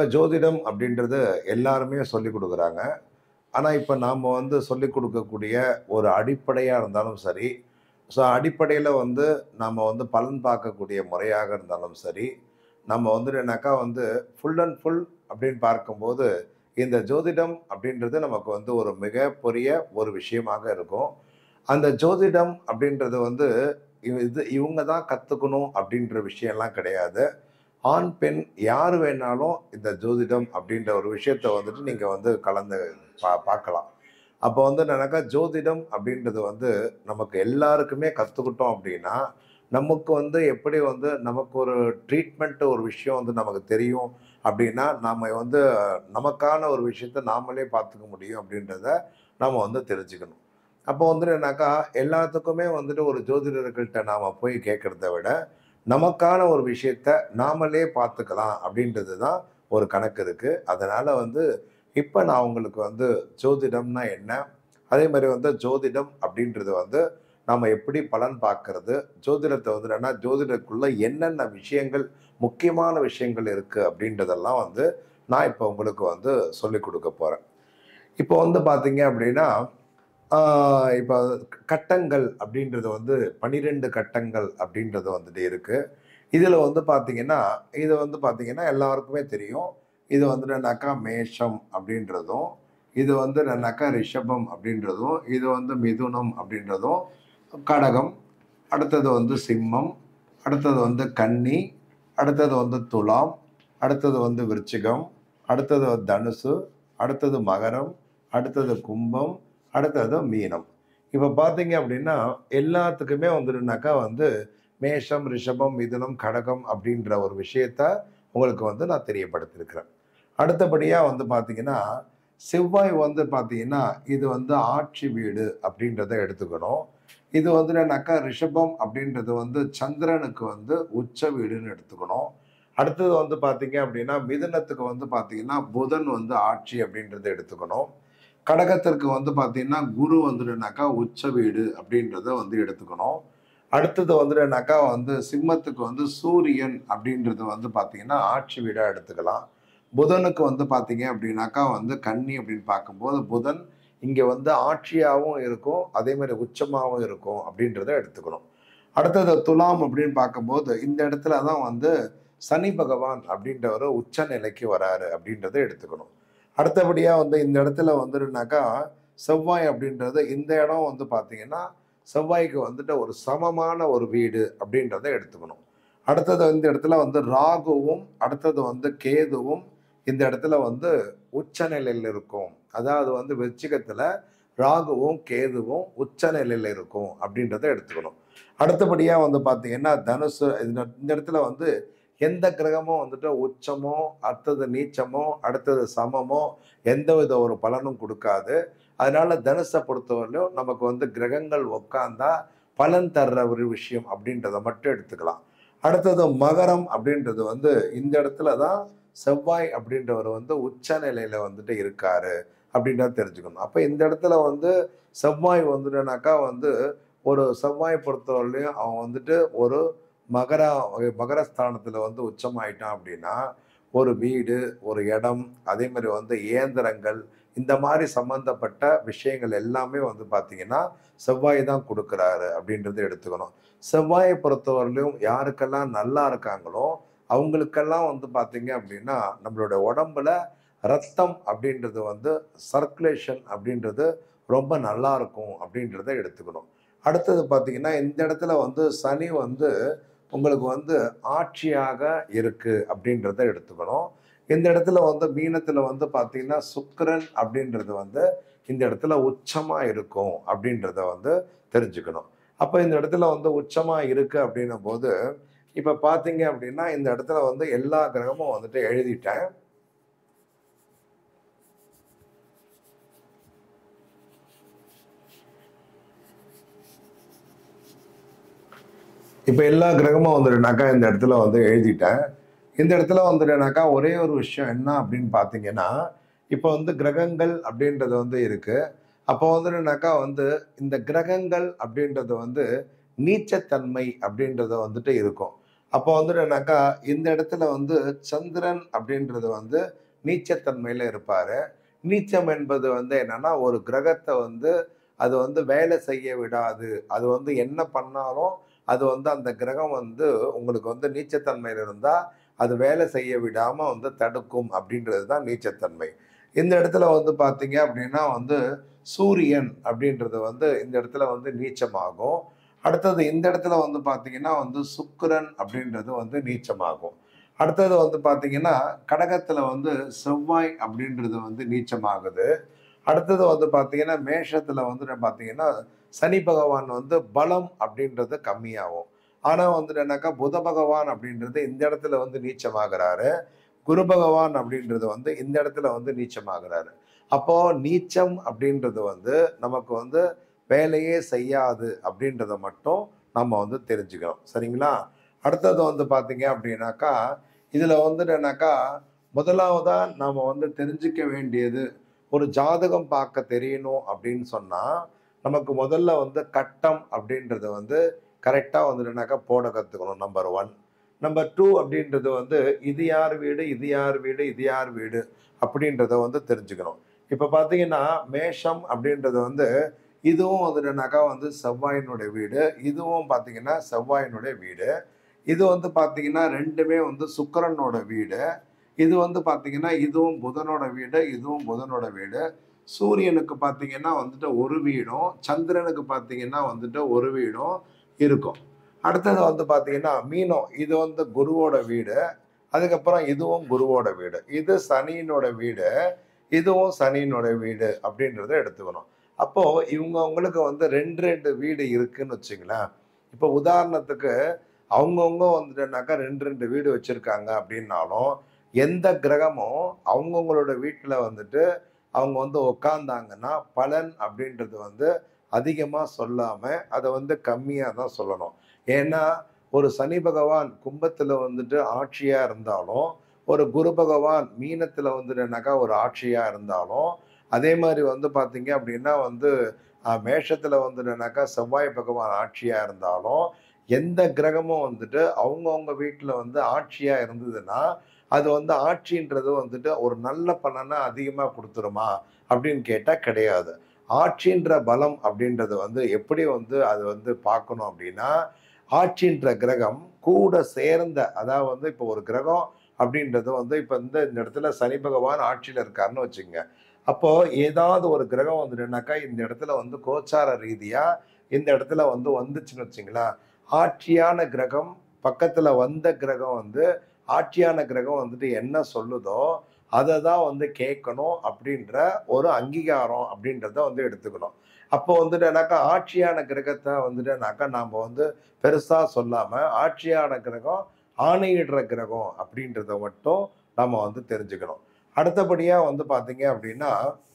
ஜோதிடம் அப்படின்றது எல்லாருமே சொல்லி கொடுக்குறாங்க ஆனால் இப்போ நாம் வந்து சொல்லி கொடுக்கக்கூடிய ஒரு அடிப்படையாக இருந்தாலும் சரி ஸோ அடிப்படையில் வந்து நம்ம வந்து பலன் பார்க்கக்கூடிய முறையாக இருந்தாலும் சரி நம்ம வந்து என்னக்கா வந்து ஃபுல் அண்ட் ஃபுல் அப்படின்னு பார்க்கும்போது இந்த ஜோதிடம் அப்படின்றது நமக்கு வந்து ஒரு மிகப்பெரிய ஒரு விஷயமாக இருக்கும் அந்த ஜோதிடம் அப்படின்றது வந்து இவ- இது இவங்க தான் கற்றுக்கணும் அப்படின்ற விஷயம்லாம் கிடையாது ஆண் பெண் யார் வேணாலும் இந்த ஜோதிடம் அப்படின்ற ஒரு விஷயத்த வந்துட்டு நீங்கள் வந்து கலந்து பா பார்க்கலாம் அப்போ வந்து என்னன்னாக்கா ஜோதிடம் அப்படின்றது வந்து நமக்கு எல்லாருக்குமே கற்றுக்கிட்டோம் அப்படின்னா நமக்கு வந்து எப்படி வந்து நமக்கு ஒரு ட்ரீட்மெண்ட் ஒரு விஷயம் வந்து நமக்கு தெரியும் அப்படின்னா நாம் வந்து நமக்கான ஒரு விஷயத்த நாமளே பார்த்துக்க முடியும் அப்படின்றத நாம் வந்து தெரிஞ்சுக்கணும் அப்போ வந்துட்டு என்னக்கா எல்லாத்துக்குமே வந்துட்டு ஒரு ஜோதிடர்கள்ட்ட நாம் போய் கேட்குறத விட நமக்கான ஒரு விஷயத்த நாமளே பார்த்துக்கலாம் அப்படின்றது தான் ஒரு கணக்கு இருக்குது அதனால் வந்து இப்போ நான் உங்களுக்கு வந்து ஜோதிடம்னா என்ன அதே மாதிரி வந்து ஜோதிடம் அப்படின்றது வந்து நாம் எப்படி பலன் பார்க்கறது ஜோதிடத்தை வந்து என்னன்னா ஜோதிடத்துக்குள்ள என்னென்ன விஷயங்கள் முக்கியமான விஷயங்கள் இருக்குது அப்படின்றதெல்லாம் வந்து நான் இப்போ உங்களுக்கு வந்து சொல்லிக் கொடுக்க போகிறேன் இப்போ வந்து பார்த்தீங்க அப்படின்னா ஆஹ் இப்போ கட்டங்கள் அப்படின்றது வந்து பன்னிரெண்டு கட்டங்கள் அப்படின்றது வந்துட்டு இருக்கு இதில் வந்து பார்த்தீங்கன்னா இது வந்து பார்த்தீங்கன்னா எல்லாருக்குமே தெரியும் இது வந்து என்னன்னாக்கா மேஷம் அப்படின்றதும் இது வந்து என்னன்னாக்கா ரிஷபம் அப்படின்றதும் இது வந்து மிதுனம் அப்படின்றதும் கடகம் அடுத்தது வந்து சிம்மம் அடுத்தது வந்து கன்னி அடுத்தது வந்து துலாம் அடுத்தது வந்து விருச்சிகம் அடுத்தது தனுசு அடுத்தது மகரம் அடுத்தது கும்பம் அடுத்தது மீனம் இப்போ பார்த்தீங்க அப்படின்னா எல்லாத்துக்குமே வந்துட்டுனாக்கா வந்து மேஷம் ரிஷபம் மிதுனம் கடகம் அப்படின்ற ஒரு விஷயத்த உங்களுக்கு வந்து நான் தெரியப்படுத்தியிருக்கிறேன் அடுத்தபடியாக வந்து பார்த்தீங்கன்னா செவ்வாய் வந்து பார்த்தீங்கன்னா இது வந்து ஆட்சி வீடு அப்படின்றத எடுத்துக்கணும் இது வந்து என்னன்னாக்கா ரிஷபம் அப்படின்றது வந்து சந்திரனுக்கு வந்து உச்ச வீடுன்னு எடுத்துக்கணும் அடுத்தது வந்து பார்த்தீங்க அப்படின்னா மிதுனத்துக்கு வந்து பார்த்தீங்கன்னா புதன் வந்து ஆட்சி அப்படின்றத எடுத்துக்கணும் கடகத்திற்கு வந்து பார்த்தீங்கன்னா குரு வந்துட்டுனாக்கா உச்ச வீடு அப்படின்றத வந்து எடுத்துக்கணும் அடுத்தது வந்துட்டுனாக்கா வந்து சிம்மத்துக்கு வந்து சூரியன் அப்படின்றது வந்து பார்த்தீங்கன்னா ஆட்சி வீடாக எடுத்துக்கலாம் புதனுக்கு வந்து பார்த்தீங்க அப்படின்னாக்கா வந்து கன்னி அப்படின்னு பார்க்கும்போது புதன் இங்கே வந்து ஆட்சியாகவும் இருக்கும் அதே மாதிரி உச்சமாகவும் இருக்கும் அப்படின்றத எடுத்துக்கணும் அடுத்தது துலாம் அப்படின்னு பார்க்கும்போது இந்த இடத்துல தான் வந்து சனி பகவான் அப்படின்றவர் உச்ச நிலைக்கு வராரு அப்படின்றத எடுத்துக்கணும் அடுத்தபடியாக வந்து இந்த இடத்துல வந்துட்டுனாக்கா செவ்வாய் அப்படின்றது இந்த இடம் வந்து பார்த்தீங்கன்னா செவ்வாய்க்கு வந்துட்டு ஒரு சமமான ஒரு வீடு அப்படின்றத எடுத்துக்கணும் அடுத்தது இந்த இடத்துல வந்து ராகுவும் அடுத்தது வந்து கேதுவும் இந்த இடத்துல வந்து உச்ச நிலையில் இருக்கும் அதாவது வந்து விருச்சிகத்தில் ராகுவும் கேதுவும் உச்ச நிலையில் இருக்கும் அப்படின்றத எடுத்துக்கணும் அடுத்தபடியாக வந்து பார்த்தீங்கன்னா தனுசு இந்த இந்த இடத்துல வந்து எந்த கிரகமும் வந்துட்டு உச்சமோ அடுத்தது நீச்சமோ அடுத்தது சமமோ எந்த வித ஒரு பலனும் கொடுக்காது அதனால தனுசை பொறுத்தவரையிலும் நமக்கு வந்து கிரகங்கள் உக்காந்தா பலன் தர்ற ஒரு விஷயம் அப்படின்றத மட்டும் எடுத்துக்கலாம் அடுத்தது மகரம் அப்படின்றது வந்து இந்த இடத்துல தான் செவ்வாய் அப்படின்றவர் வந்து உச்ச நிலையில வந்துட்டு இருக்காரு அப்படின்றத தெரிஞ்சுக்கணும் அப்போ இந்த இடத்துல வந்து செவ்வாய் வந்துட்டுனாக்கா வந்து ஒரு செவ்வாய் பொறுத்தவரையிலையும் அவன் வந்துட்டு ஒரு மகர மகரஸ்தானத்தில் வந்து உச்சமாயிட்டான் அப்படின்னா ஒரு வீடு ஒரு இடம் அதே மாதிரி வந்து இயந்திரங்கள் இந்த மாதிரி சம்பந்தப்பட்ட விஷயங்கள் எல்லாமே வந்து பார்த்தீங்கன்னா செவ்வாய் தான் கொடுக்குறாரு அப்படின்றத எடுத்துக்கணும் செவ்வாயை பொறுத்தவரையிலும் யாருக்கெல்லாம் நல்லா இருக்காங்களோ அவங்களுக்கெல்லாம் வந்து பார்த்தீங்க அப்படின்னா நம்மளோட உடம்புல ரத்தம் அப்படின்றது வந்து சர்க்குலேஷன் அப்படின்றது ரொம்ப நல்லா இருக்கும் அப்படின்றத எடுத்துக்கணும் அடுத்தது பார்த்தீங்கன்னா இந்த இடத்துல வந்து சனி வந்து உங்களுக்கு வந்து ஆட்சியாக இருக்கு அப்படின்றத எடுத்துக்கணும் இந்த இடத்துல வந்து மீனத்துல வந்து பார்த்தீங்கன்னா சுக்கிரன் அப்படின்றது வந்து இந்த இடத்துல உச்சமா இருக்கும் அப்படின்றத வந்து தெரிஞ்சுக்கணும் அப்போ இந்த இடத்துல வந்து உச்சமா இருக்கு அப்படின்னும் போது இப்போ பார்த்தீங்க அப்படின்னா இந்த இடத்துல வந்து எல்லா கிரகமும் வந்துட்டு எழுதிட்டேன் இப்போ எல்லா கிரகமும் வந்துட்டுனாக்கா இந்த இடத்துல வந்து எழுதிட்டேன் இந்த இடத்துல வந்துட்டுனாக்கா ஒரே ஒரு விஷயம் என்ன அப்படின்னு பார்த்தீங்கன்னா இப்போ வந்து கிரகங்கள் அப்படின்றது வந்து இருக்கு அப்போ வந்துட்டுனாக்கா வந்து இந்த கிரகங்கள் அப்படின்றது வந்து நீச்சத்தன்மை அப்படின்றது வந்துட்டு இருக்கும் அப்போ வந்துட்டுனாக்கா இந்த இடத்துல வந்து சந்திரன் அப்படின்றது வந்து நீச்சத்தன்மையில இருப்பாரு நீச்சம் என்பது வந்து என்னன்னா ஒரு கிரகத்தை வந்து அது வந்து வேலை செய்ய விடாது அது வந்து என்ன பண்ணாலும் அது வந்து அந்த கிரகம் வந்து உங்களுக்கு வந்து நீச்சத்தன்மையில் இருந்தா அது வேலை செய்ய விடாம வந்து தடுக்கும் அப்படின்றது தான் நீச்சத்தன்மை இந்த இடத்துல வந்து பார்த்தீங்க அப்படின்னா வந்து சூரியன் அப்படின்றது வந்து இந்த இடத்துல வந்து நீச்சமாகும் அடுத்தது இந்த இடத்துல வந்து பார்த்தீங்கன்னா வந்து சுக்கிரன் அப்படின்றது வந்து நீச்சமாகும் அடுத்தது வந்து பார்த்தீங்கன்னா கடகத்தில் வந்து செவ்வாய் அப்படின்றது வந்து நீச்சமாகுது அடுத்தது வந்து பார்த்தீங்கன்னா மேஷத்தில் வந்து பார்த்தீங்கன்னா சனி பகவான் வந்து பலம் அப்படின்றது கம்மியாகும் ஆனால் வந்து என்னக்கா புத பகவான் அப்படின்றது இந்த இடத்துல வந்து நீச்சமாகிறாரு குரு பகவான் அப்படின்றது வந்து இந்த இடத்துல வந்து நீச்சமாகிறாரு அப்போ நீச்சம் அப்படின்றது வந்து நமக்கு வந்து வேலையே செய்யாது அப்படின்றத மட்டும் நம்ம வந்து தெரிஞ்சுக்கணும் சரிங்களா அடுத்தது வந்து பார்த்தீங்க அப்படின்னாக்கா இதில் வந்து என்னன்னாக்கா முதலாவதா நாம் வந்து தெரிஞ்சுக்க வேண்டியது ஒரு ஜாதகம் பார்க்க தெரியணும் அப்படின்னு சொன்னால் நமக்கு முதல்ல வந்து கட்டம் அப்படின்றது வந்து கரெக்டாக வந்துட்டுனாக்கா போட கற்றுக்கணும் நம்பர் ஒன் நம்பர் டூ அப்படின்றது வந்து இது யார் வீடு இது யார் வீடு இது யார் வீடு அப்படின்றத வந்து தெரிஞ்சுக்கணும் இப்போ பார்த்தீங்கன்னா மேஷம் அப்படின்றது வந்து இதுவும் வந்துட்டுனாக்கா வந்து செவ்வாயினுடைய வீடு இதுவும் பார்த்தீங்கன்னா செவ்வாயினுடைய வீடு இது வந்து பார்த்தீங்கன்னா ரெண்டுமே வந்து சுக்கிரனோட வீடு இது வந்து பார்த்தீங்கன்னா இதுவும் புதனோட வீடு இதுவும் புதனோட வீடு சூரியனுக்கு பார்த்தீங்கன்னா வந்துட்டு ஒரு வீடும் சந்திரனுக்கு பார்த்தீங்கன்னா வந்துட்டு ஒரு வீடும் இருக்கும் அடுத்தது வந்து பார்த்தீங்கன்னா மீனம் இது வந்து குருவோட வீடு அதுக்கப்புறம் இதுவும் குருவோட வீடு இது சனியினோட வீடு இதுவும் சனியினோட வீடு அப்படின்றத எடுத்துக்கணும் அப்போ இவங்க அவங்களுக்கு வந்து ரெண்டு ரெண்டு வீடு இருக்குன்னு வச்சுங்களேன் இப்போ உதாரணத்துக்கு அவங்கவுங்க வந்துட்டுனாக்கா ரெண்டு ரெண்டு வீடு வச்சிருக்காங்க அப்படின்னாலும் எந்த கிரகமும் அவங்கவுங்களோட வீட்டில் வந்துட்டு அவங்க வந்து உக்காந்தாங்கன்னா பலன் அப்படின்றது வந்து அதிகமாக சொல்லாமல் அதை வந்து கம்மியாக தான் சொல்லணும் ஏன்னா ஒரு சனி பகவான் கும்பத்தில் வந்துட்டு ஆட்சியாக இருந்தாலும் ஒரு குரு பகவான் மீனத்தில் வந்துட்டுனாக்கா ஒரு ஆட்சியாக இருந்தாலும் அதே மாதிரி வந்து பார்த்தீங்க அப்படின்னா வந்து மேஷத்தில் வந்துட்டுனாக்கா செவ்வாய் பகவான் ஆட்சியாக இருந்தாலும் எந்த கிரகமும் வந்துட்டு அவங்கவுங்க வீட்டில் வந்து ஆட்சியாக இருந்ததுன்னா அது வந்து ஆட்சின்றது வந்துட்டு ஒரு நல்ல பலனை அதிகமாக கொடுத்துருமா அப்படின்னு கேட்டால் கிடையாது ஆட்சின்ற பலம் அப்படின்றது வந்து எப்படி வந்து அது வந்து பார்க்கணும் அப்படின்னா ஆட்சின்ற கிரகம் கூட சேர்ந்த அதாவது வந்து இப்போ ஒரு கிரகம் அப்படின்றது வந்து இப்போ இந்த இந்த இடத்துல சனி பகவான் ஆட்சியில் இருக்காருன்னு வச்சுங்க அப்போ ஏதாவது ஒரு கிரகம் வந்துட்டுனாக்கா இந்த இடத்துல வந்து கோச்சார ரீதியா இந்த இடத்துல வந்து வந்துச்சுன்னு வச்சுங்களேன் ஆட்சியான கிரகம் பக்கத்துல வந்த கிரகம் வந்து ஆட்சியான கிரகம் வந்துட்டு என்ன சொல்லுதோ அதை தான் வந்து கேட்கணும் அப்படின்ற ஒரு அங்கீகாரம் அப்படின்றத வந்து எடுத்துக்கணும் அப்போ வந்துட்டுனாக்கா ஆட்சியான கிரகத்தை வந்துட்டுனாக்கா நாம் வந்து பெருசாக சொல்லாமல் ஆட்சியான கிரகம் ஆணையிடுற கிரகம் அப்படின்றத மட்டும் நம்ம வந்து தெரிஞ்சுக்கணும் அடுத்தபடியாக வந்து பார்த்தீங்க அப்படின்னா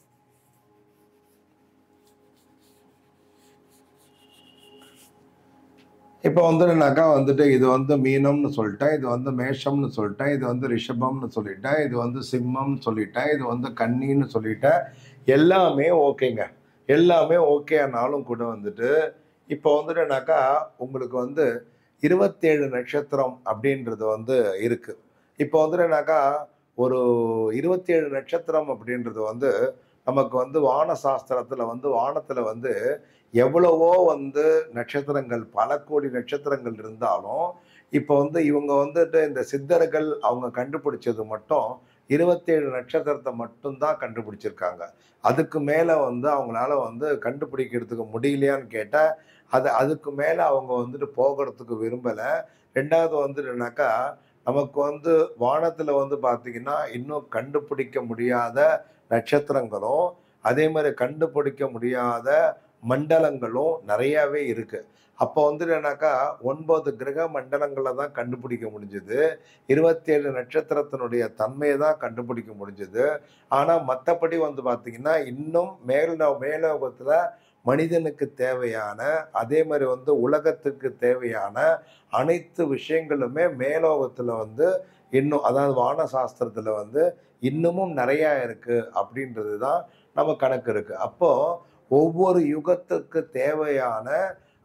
இப்போ வந்துட்டுனாக்கா வந்துட்டு இது வந்து மீனம்னு சொல்லிட்டேன் இது வந்து மேஷம்னு சொல்லிட்டேன் இது வந்து ரிஷபம்னு சொல்லிட்டேன் இது வந்து சிம்மம்னு சொல்லிட்டேன் இது வந்து கன்னின்னு சொல்லிட்டேன் எல்லாமே ஓகேங்க எல்லாமே ஓகே ஆனாலும் கூட வந்துட்டு இப்போ வந்துட்டுனாக்கா உங்களுக்கு வந்து இருபத்தேழு நட்சத்திரம் அப்படின்றது வந்து இருக்கு இப்போ வந்துட்டுனாக்கா ஒரு இருபத்தேழு நட்சத்திரம் அப்படின்றது வந்து நமக்கு வந்து வான சாஸ்திரத்துல வந்து வானத்துல வந்து எவ்வளவோ வந்து நட்சத்திரங்கள் பல கோடி நட்சத்திரங்கள் இருந்தாலும் இப்போ வந்து இவங்க வந்துட்டு இந்த சித்தர்கள் அவங்க கண்டுபிடிச்சது மட்டும் இருபத்தேழு நட்சத்திரத்தை மட்டும்தான் கண்டுபிடிச்சிருக்காங்க அதுக்கு மேலே வந்து அவங்களால வந்து கண்டுபிடிக்கிறதுக்கு முடியலையான்னு கேட்டால் அது அதுக்கு மேலே அவங்க வந்துட்டு போகிறதுக்கு விரும்பலை ரெண்டாவது வந்துட்டுனாக்கா நமக்கு வந்து வானத்தில் வந்து பார்த்தீங்கன்னா இன்னும் கண்டுபிடிக்க முடியாத நட்சத்திரங்களும் அதே மாதிரி கண்டுபிடிக்க முடியாத மண்டலங்களும் நிறையாவே இருக்கு அப்போ வந்து என்னன்னாக்கா ஒன்பது கிரக மண்டலங்களை தான் கண்டுபிடிக்க முடிஞ்சது இருபத்தேழு நட்சத்திரத்தினுடைய தன்மையை தான் கண்டுபிடிக்க முடிஞ்சது ஆனால் மற்றபடி வந்து பார்த்தீங்கன்னா இன்னும் மேல் மேலோகத்தில் மனிதனுக்கு தேவையான அதே மாதிரி வந்து உலகத்துக்கு தேவையான அனைத்து விஷயங்களுமே மேலோகத்தில் வந்து இன்னும் அதாவது வான சாஸ்திரத்தில் வந்து இன்னமும் நிறையா இருக்கு அப்படின்றது தான் நம்ம கணக்கு இருக்கு அப்போ ஒவ்வொரு யுகத்துக்கு தேவையான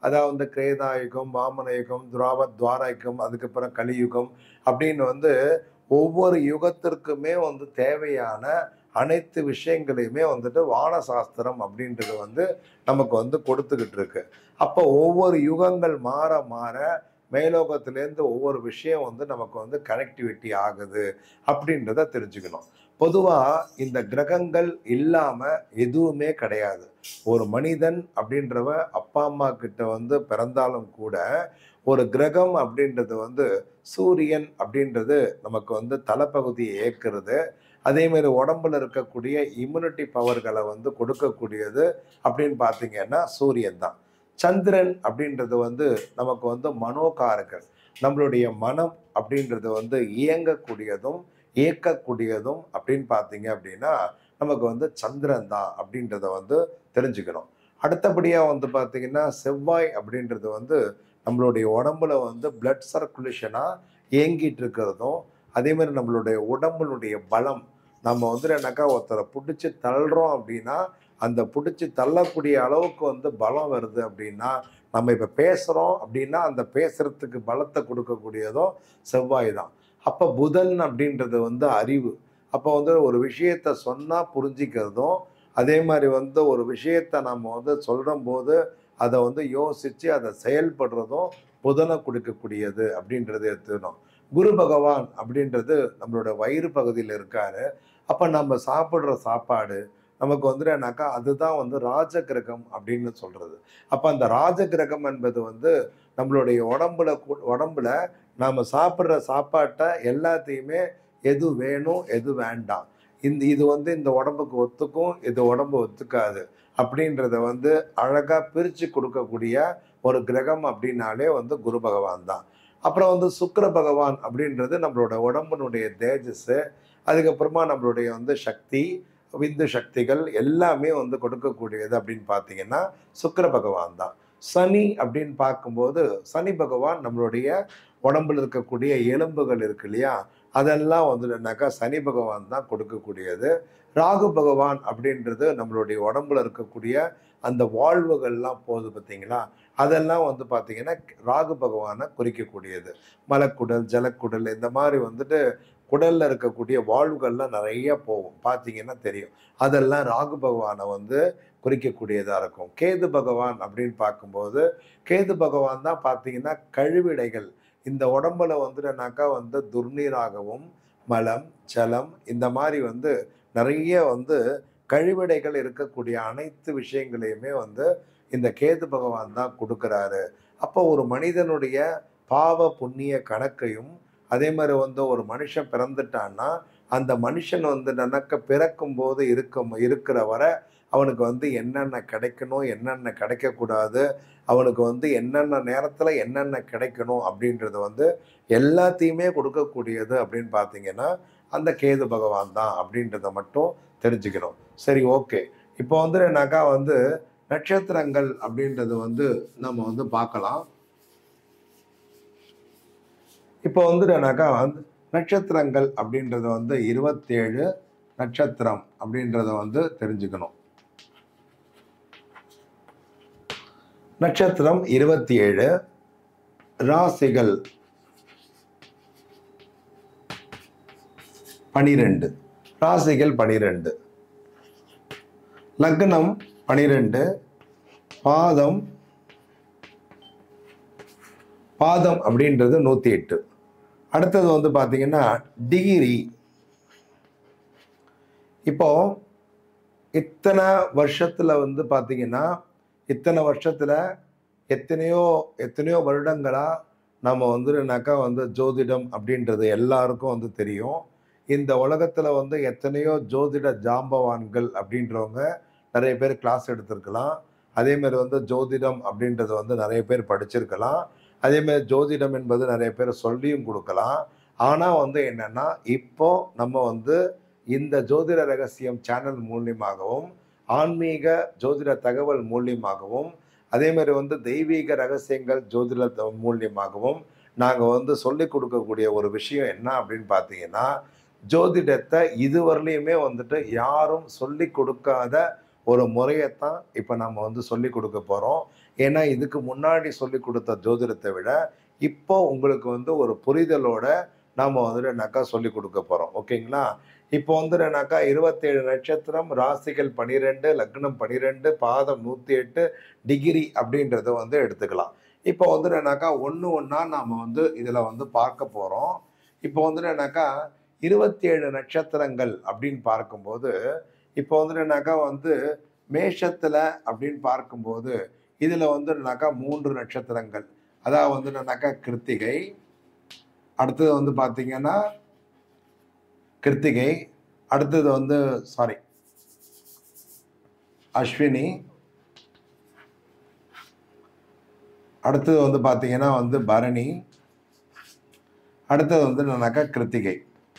அதாவது வந்து கிரேதாயுகம் வாமனயுகம் துராவ துவாராயுகம் அதுக்கப்புறம் கலியுகம் அப்படின்னு வந்து ஒவ்வொரு யுகத்திற்குமே வந்து தேவையான அனைத்து விஷயங்களையுமே வந்துட்டு வானசாஸ்திரம் அப்படின்றது வந்து நமக்கு வந்து கொடுத்துக்கிட்டு இருக்கு அப்போ ஒவ்வொரு யுகங்கள் மாற மாற மேலோகத்திலேருந்து ஒவ்வொரு விஷயம் வந்து நமக்கு வந்து கனெக்டிவிட்டி ஆகுது அப்படின்றத தெரிஞ்சுக்கணும் பொதுவாக இந்த கிரகங்கள் இல்லாமல் எதுவுமே கிடையாது ஒரு மனிதன் அப்படின்றவ அப்பா அம்மா கிட்ட வந்து பிறந்தாலும் கூட ஒரு கிரகம் அப்படின்றது வந்து சூரியன் அப்படின்றது நமக்கு வந்து தலைப்பகுதியை ஏற்கிறது அதே மாதிரி உடம்புல இருக்கக்கூடிய இம்யூனிட்டி பவர்களை வந்து கொடுக்கக்கூடியது அப்படின்னு பார்த்தீங்கன்னா சூரியன் தான் சந்திரன் அப்படின்றது வந்து நமக்கு வந்து மனோகாரகர் நம்மளுடைய மனம் அப்படின்றது வந்து இயங்கக்கூடியதும் இயக்கக்கூடியதும் அப்படின்னு பார்த்தீங்க அப்படின்னா நமக்கு வந்து சந்திரன் தான் அப்படின்றத வந்து தெரிஞ்சுக்கணும் அடுத்தபடியாக வந்து பார்த்தீங்கன்னா செவ்வாய் அப்படின்றது வந்து நம்மளுடைய உடம்புல வந்து பிளட் சர்க்குலேஷனாக இயங்கிட்டு இருக்கிறதும் அதே மாதிரி நம்மளுடைய உடம்புனுடைய பலம் நம்ம வந்து என்னக்கா ஒருத்தரை பிடிச்சி தள்ளுறோம் அப்படின்னா அந்த பிடிச்சி தள்ளக்கூடிய அளவுக்கு வந்து பலம் வருது அப்படின்னா நம்ம இப்போ பேசுகிறோம் அப்படின்னா அந்த பேசுறதுக்கு பலத்தை கொடுக்கக்கூடியதும் செவ்வாய் தான் அப்போ புதன் அப்படின்றது வந்து அறிவு அப்போ வந்து ஒரு விஷயத்த சொன்னால் புரிஞ்சிக்கிறதும் அதே மாதிரி வந்து ஒரு விஷயத்த நம்ம வந்து சொல்கிற போது அதை வந்து யோசித்து அதை செயல்படுறதும் புதனை கொடுக்கக்கூடியது அப்படின்றத எடுத்துக்கணும் குரு பகவான் அப்படின்றது நம்மளோட வயிறு பகுதியில் இருக்காரு அப்போ நம்ம சாப்பிட்ற சாப்பாடு நமக்கு வந்து என்னக்கா அதுதான் வந்து ராஜகிரகம் அப்படின்னு சொல்றது அப்போ அந்த ராஜகிரகம் என்பது வந்து நம்மளுடைய உடம்புல கூ- உடம்புல நாம் சாப்பிட்ற சாப்பாட்டை எல்லாத்தையுமே எது வேணும் எது வேண்டாம் இந்த இது வந்து இந்த உடம்புக்கு ஒத்துக்கும் இது உடம்பு ஒத்துக்காது அப்படின்றத வந்து அழகாக பிரித்து கொடுக்கக்கூடிய ஒரு கிரகம் அப்படின்னாலே வந்து குரு பகவான் தான் அப்புறம் வந்து சுக்கிர பகவான் அப்படின்றது நம்மளோட உடம்பினுடைய தேஜஸ் அதுக்கப்புறமா நம்மளுடைய வந்து சக்தி விந்து சக்திகள் எல்லாமே வந்து கொடுக்கக்கூடியது அப்படின்னு பார்த்தீங்கன்னா சுக்கிர பகவான் தான் சனி அப்படின்னு பார்க்கும்போது சனி பகவான் நம்மளுடைய உடம்புல இருக்கக்கூடிய எலும்புகள் இருக்கு இல்லையா அதெல்லாம் வந்துட்டுனாக்கா சனி பகவான் தான் கொடுக்கக்கூடியது ராகு பகவான் அப்படின்றது நம்மளுடைய உடம்புல இருக்கக்கூடிய அந்த வாழ்வுகள்லாம் போகுது பார்த்தீங்களா அதெல்லாம் வந்து பார்த்தீங்கன்னா ராகு பகவானை குறிக்கக்கூடியது மலக்குடல் ஜலக்குடல் இந்த மாதிரி வந்துட்டு குடல்ல இருக்கக்கூடிய வாழ்வுகள்லாம் நிறைய போகும் பார்த்தீங்கன்னா தெரியும் அதெல்லாம் ராகு பகவானை வந்து குறிக்கக்கூடியதாக இருக்கும் கேது பகவான் அப்படின்னு பார்க்கும்போது கேது பகவான் தான் பார்த்தீங்கன்னா கழிவிடைகள் இந்த உடம்புல வந்துட்டுனாக்கா வந்து துர்நீராகவும் மலம் ஜலம் இந்த மாதிரி வந்து நிறைய வந்து கழிவிடைகள் இருக்கக்கூடிய அனைத்து விஷயங்களையுமே வந்து இந்த கேது பகவான் தான் கொடுக்குறாரு அப்போ ஒரு மனிதனுடைய பாவ புண்ணிய கணக்கையும் அதே மாதிரி வந்து ஒரு மனுஷன் பிறந்துட்டான்னா அந்த மனுஷன் வந்து நனக்க பிறக்கும் போது இருக்கும் இருக்கிற வரை அவனுக்கு வந்து என்னென்ன கிடைக்கணும் என்னென்ன கிடைக்கக்கூடாது அவனுக்கு வந்து என்னென்ன நேரத்தில் என்னென்ன கிடைக்கணும் அப்படின்றது வந்து எல்லாத்தையுமே கொடுக்கக்கூடியது அப்படின்னு பார்த்தீங்கன்னா அந்த கேது பகவான் தான் அப்படின்றத மட்டும் தெரிஞ்சுக்கணும் சரி ஓகே இப்போ வந்து என்னக்கா வந்து நட்சத்திரங்கள் அப்படின்றது வந்து நம்ம வந்து பார்க்கலாம் இப்போ வந்து என்னக்கா வந்து நட்சத்திரங்கள் அப்படின்றது வந்து இருபத்தேழு நட்சத்திரம் அப்படின்றத வந்து தெரிஞ்சுக்கணும் நட்சத்திரம் இருபத்தி ஏழு ராசிகள் பனிரெண்டு ராசிகள் பனிரெண்டு லக்னம் பனிரெண்டு பாதம் பாதம் அப்படின்றது நூற்றி எட்டு அடுத்தது வந்து பார்த்தீங்கன்னா டிகிரி இப்போ இத்தனை வருஷத்தில் வந்து பார்த்தீங்கன்னா இத்தனை வருஷத்தில் எத்தனையோ எத்தனையோ வருடங்களாக நம்ம வந்துனாக்கா வந்து ஜோதிடம் அப்படின்றது எல்லாருக்கும் வந்து தெரியும் இந்த உலகத்தில் வந்து எத்தனையோ ஜோதிட ஜாம்பவான்கள் அப்படின்றவங்க நிறைய பேர் கிளாஸ் எடுத்திருக்கலாம் அதே மாதிரி வந்து ஜோதிடம் அப்படின்றது வந்து நிறைய பேர் படிச்சிருக்கலாம் அதே மாதிரி ஜோதிடம் என்பது நிறைய பேர் சொல்லியும் கொடுக்கலாம் ஆனால் வந்து என்னன்னா இப்போ நம்ம வந்து இந்த ஜோதிட ரகசியம் சேனல் மூலியமாகவும் ஆன்மீக ஜோதிட தகவல் மூலியமாகவும் அதே மாதிரி வந்து தெய்வீக ரகசியங்கள் ஜோதிட த- மூலியமாகவும் நாங்கள் வந்து சொல்லிக் கொடுக்கக்கூடிய ஒரு விஷயம் என்ன அப்படின்னு பார்த்தீங்கன்னா ஜோதிடத்தை இதுவரையிலுமே வந்துட்டு யாரும் சொல்லி கொடுக்காத ஒரு முறையைத்தான் இப்போ நம்ம வந்து சொல்லி கொடுக்க போகிறோம் ஏன்னா இதுக்கு முன்னாடி சொல்லி கொடுத்த ஜோதிடத்தை விட இப்போ உங்களுக்கு வந்து ஒரு புரிதலோட நாம வந்துட்டுனாக்கா சொல்லி கொடுக்க போறோம் ஓகேங்களா இப்போ வந்துட்டுனாக்கா இருபத்தேழு நட்சத்திரம் ராசிகள் பனிரெண்டு லக்னம் பனிரெண்டு பாதம் நூற்றி எட்டு டிகிரி அப்படின்றத வந்து எடுத்துக்கலாம் இப்போ வந்துட்டுனாக்கா ஒன்று ஒன்றா நாம் வந்து இதில் வந்து பார்க்க போகிறோம் இப்போ வந்துட்டுனாக்கா இருபத்தி ஏழு நட்சத்திரங்கள் அப்படின்னு பார்க்கும்போது இப்போ வந்துட்டுனாக்கா வந்து மேஷத்தில் அப்படின்னு பார்க்கும்போது இதில் வந்துட்டுனாக்கா மூன்று நட்சத்திரங்கள் அதாவது வந்துட்டுனாக்கா கிருத்திகை அடுத்தது வந்து பார்த்தீங்கன்னா கிருத்திகை அடுத்தது வந்து சாரி அஸ்வினி அடுத்தது வந்து பார்த்தீங்கன்னா வந்து பரணி அடுத்தது வந்து என்னன்னாக்கா கிருத்திகை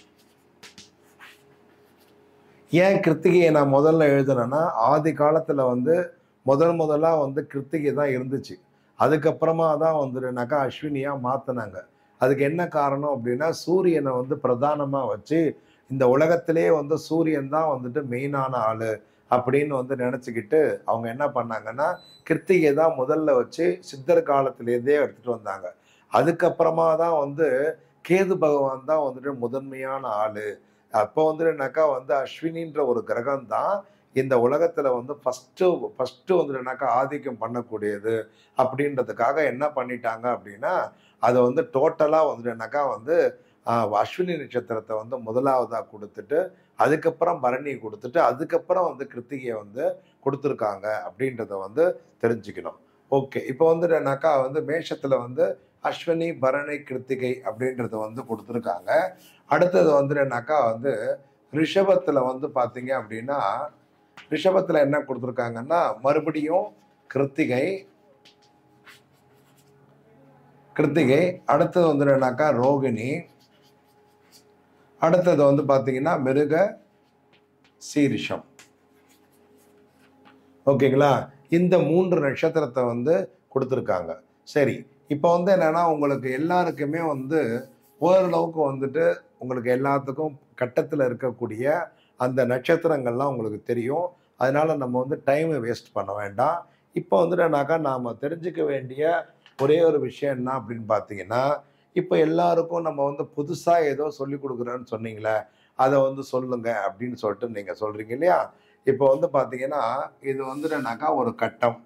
ஏன் கிருத்திகையை நான் முதல்ல எழுதுனேன்னா ஆதி காலத்தில் வந்து முதல் முதலாக வந்து கிருத்திகை தான் இருந்துச்சு அதுக்கப்புறமா தான் வந்துட்டுனாக்கா அஸ்வினியாக மாற்றினாங்க அதுக்கு என்ன காரணம் அப்படின்னா சூரியனை வந்து பிரதானமாக வச்சு இந்த உலகத்திலே வந்து சூரியன் தான் வந்துட்டு மெயினான ஆள் அப்படின்னு வந்து நினச்சிக்கிட்டு அவங்க என்ன பண்ணாங்கன்னா கிருத்திகை தான் முதல்ல வச்சு சித்தர் காலத்திலேருந்தே எடுத்துகிட்டு வந்தாங்க அதுக்கப்புறமா தான் வந்து கேது பகவான் தான் வந்துட்டு முதன்மையான ஆள் அப்போ வந்துட்டுனாக்கா வந்து அஸ்வினின்ற ஒரு கிரகம் தான் இந்த உலகத்தில் வந்து ஃபஸ்ட்டு ஃபஸ்ட்டு வந்துட்டுனாக்கா ஆதிக்கம் பண்ணக்கூடியது அப்படின்றதுக்காக என்ன பண்ணிட்டாங்க அப்படின்னா அதை வந்து டோட்டலாக வந்துட்டுனாக்கா வந்து ஆஹ், அஸ்வினி நட்சத்திரத்தை வந்து முதலாவதாக கொடுத்துட்டு அதுக்கப்புறம் பரணி கொடுத்துட்டு அதுக்கப்புறம் வந்து கிருத்திகையை வந்து கொடுத்துருக்காங்க அப்படின்றத வந்து தெரிஞ்சுக்கணும் ஓகே இப்போ வந்துட்டுனாக்கா வந்து மேஷத்தில் வந்து அஸ்வினி பரணி கிருத்திகை அப்படின்றத வந்து கொடுத்துருக்காங்க அடுத்தது வந்துட்டுனாக்கா வந்து ரிஷபத்தில் வந்து பார்த்தீங்க அப்படின்னா ரிஷபத்தில் என்ன கொடுத்துருக்காங்கன்னா மறுபடியும் கிருத்திகை கிருத்திகை அடுத்தது வந்துட்டுனாக்கா ரோகிணி அடுத்தது வந்து பார்த்தீங்கன்னா மிருக சீரிஷம் ஓகேங்களா இந்த மூன்று நட்சத்திரத்தை வந்து கொடுத்துருக்காங்க சரி இப்போ வந்து என்னன்னா உங்களுக்கு எல்லாருக்குமே வந்து ஓரளவுக்கு வந்துட்டு உங்களுக்கு எல்லாத்துக்கும் கட்டத்தில் இருக்கக்கூடிய அந்த நட்சத்திரங்கள்லாம் உங்களுக்கு தெரியும் அதனால நம்ம வந்து டைமை வேஸ்ட் பண்ண வேண்டாம் இப்போ வந்துட்டுனாக்கா நாம் தெரிஞ்சுக்க வேண்டிய ஒரே ஒரு விஷயம் என்ன அப்படின்னு பார்த்தீங்கன்னா இப்போ எல்லாருக்கும் நம்ம வந்து புதுசாக ஏதோ சொல்லி கொடுக்குறேன்னு சொன்னீங்களே அதை வந்து சொல்லுங்க அப்படின்னு சொல்லிட்டு நீங்கள் சொல்கிறீங்க இல்லையா இப்போ வந்து பார்த்தீங்கன்னா இது வந்துட்டுனாக்கா ஒரு கட்டம்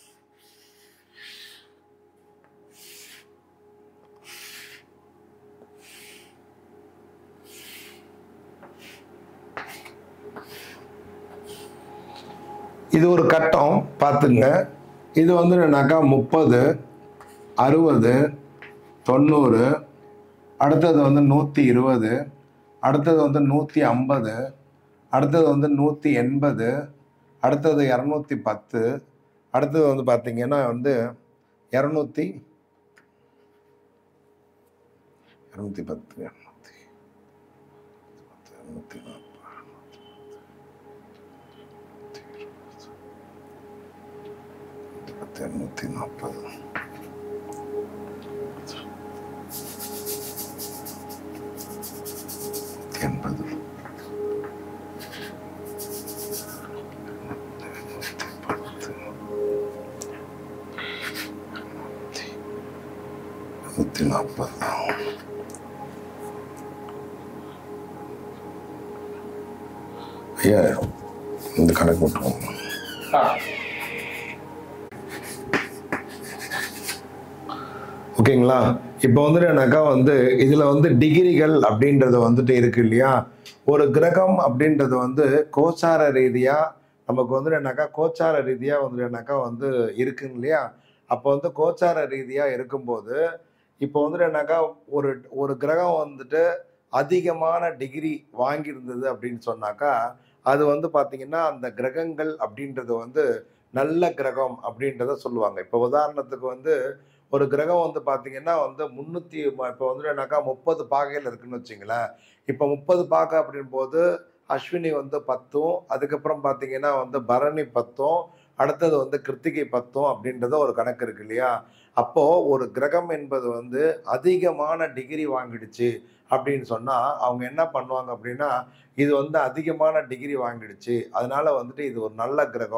இது ஒரு கட்டம் பார்த்துங்க இது வந்து என்னன்னாக்கா முப்பது அறுபது தொண்ணூறு அடுத்தது வந்து நூற்றி இருபது அடுத்தது வந்து நூற்றி ஐம்பது அடுத்தது வந்து நூற்றி எண்பது அடுத்தது இரநூத்தி பத்து அடுத்தது வந்து பார்த்தீங்கன்னா வந்து இரநூத்தி இரநூத்தி பத்து இரநூத்தி இரநூத்தி நாற்பது இரநூத்தி நாற்பது எண்பது நூற்றி நாற்பது ஐயாயிரம் இந்த கணக்கு விட்டுருவோம் ஓகேங்களா இப்போ வந்துட்டு எனக்கா வந்து இதில் வந்து டிகிரிகள் அப்படின்றது வந்துட்டு இருக்கு இல்லையா ஒரு கிரகம் அப்படின்றது வந்து கோச்சார ரீதியாக நமக்கு வந்து என்னக்கா கோச்சார ரீதியாக வந்து என்னக்கா வந்து இருக்குங்க இல்லையா அப்போ வந்து கோச்சார ரீதியாக இருக்கும்போது இப்போ வந்துட்டு என்னக்கா ஒரு ஒரு கிரகம் வந்துட்டு அதிகமான டிகிரி வாங்கியிருந்தது அப்படின்னு சொன்னாக்கா அது வந்து பார்த்தீங்கன்னா அந்த கிரகங்கள் அப்படின்றது வந்து நல்ல கிரகம் அப்படின்றத சொல்லுவாங்க இப்போ உதாரணத்துக்கு வந்து ஒரு கிரகம் வந்து பார்த்தீங்கன்னா வந்து முந்நூற்றி இப்போ வந்து என்னக்கா முப்பது பாகையில் இருக்குன்னு வச்சுங்களேன் இப்போ முப்பது பாகை அப்படின் போது அஸ்வினி வந்து பத்தும் அதுக்கப்புறம் பார்த்தீங்கன்னா வந்து பரணி பத்தும் அடுத்தது வந்து கிருத்திகை பத்தும் அப்படின்றத ஒரு கணக்கு இருக்கு இல்லையா அப்போ ஒரு கிரகம் என்பது வந்து அதிகமான டிகிரி வாங்கிடுச்சு அப்படின்னு சொன்னா அவங்க என்ன பண்ணுவாங்க அப்படின்னா இது வந்து அதிகமான டிகிரி வாங்கிடுச்சு அதனால வந்துட்டு இது ஒரு நல்ல கிரகம்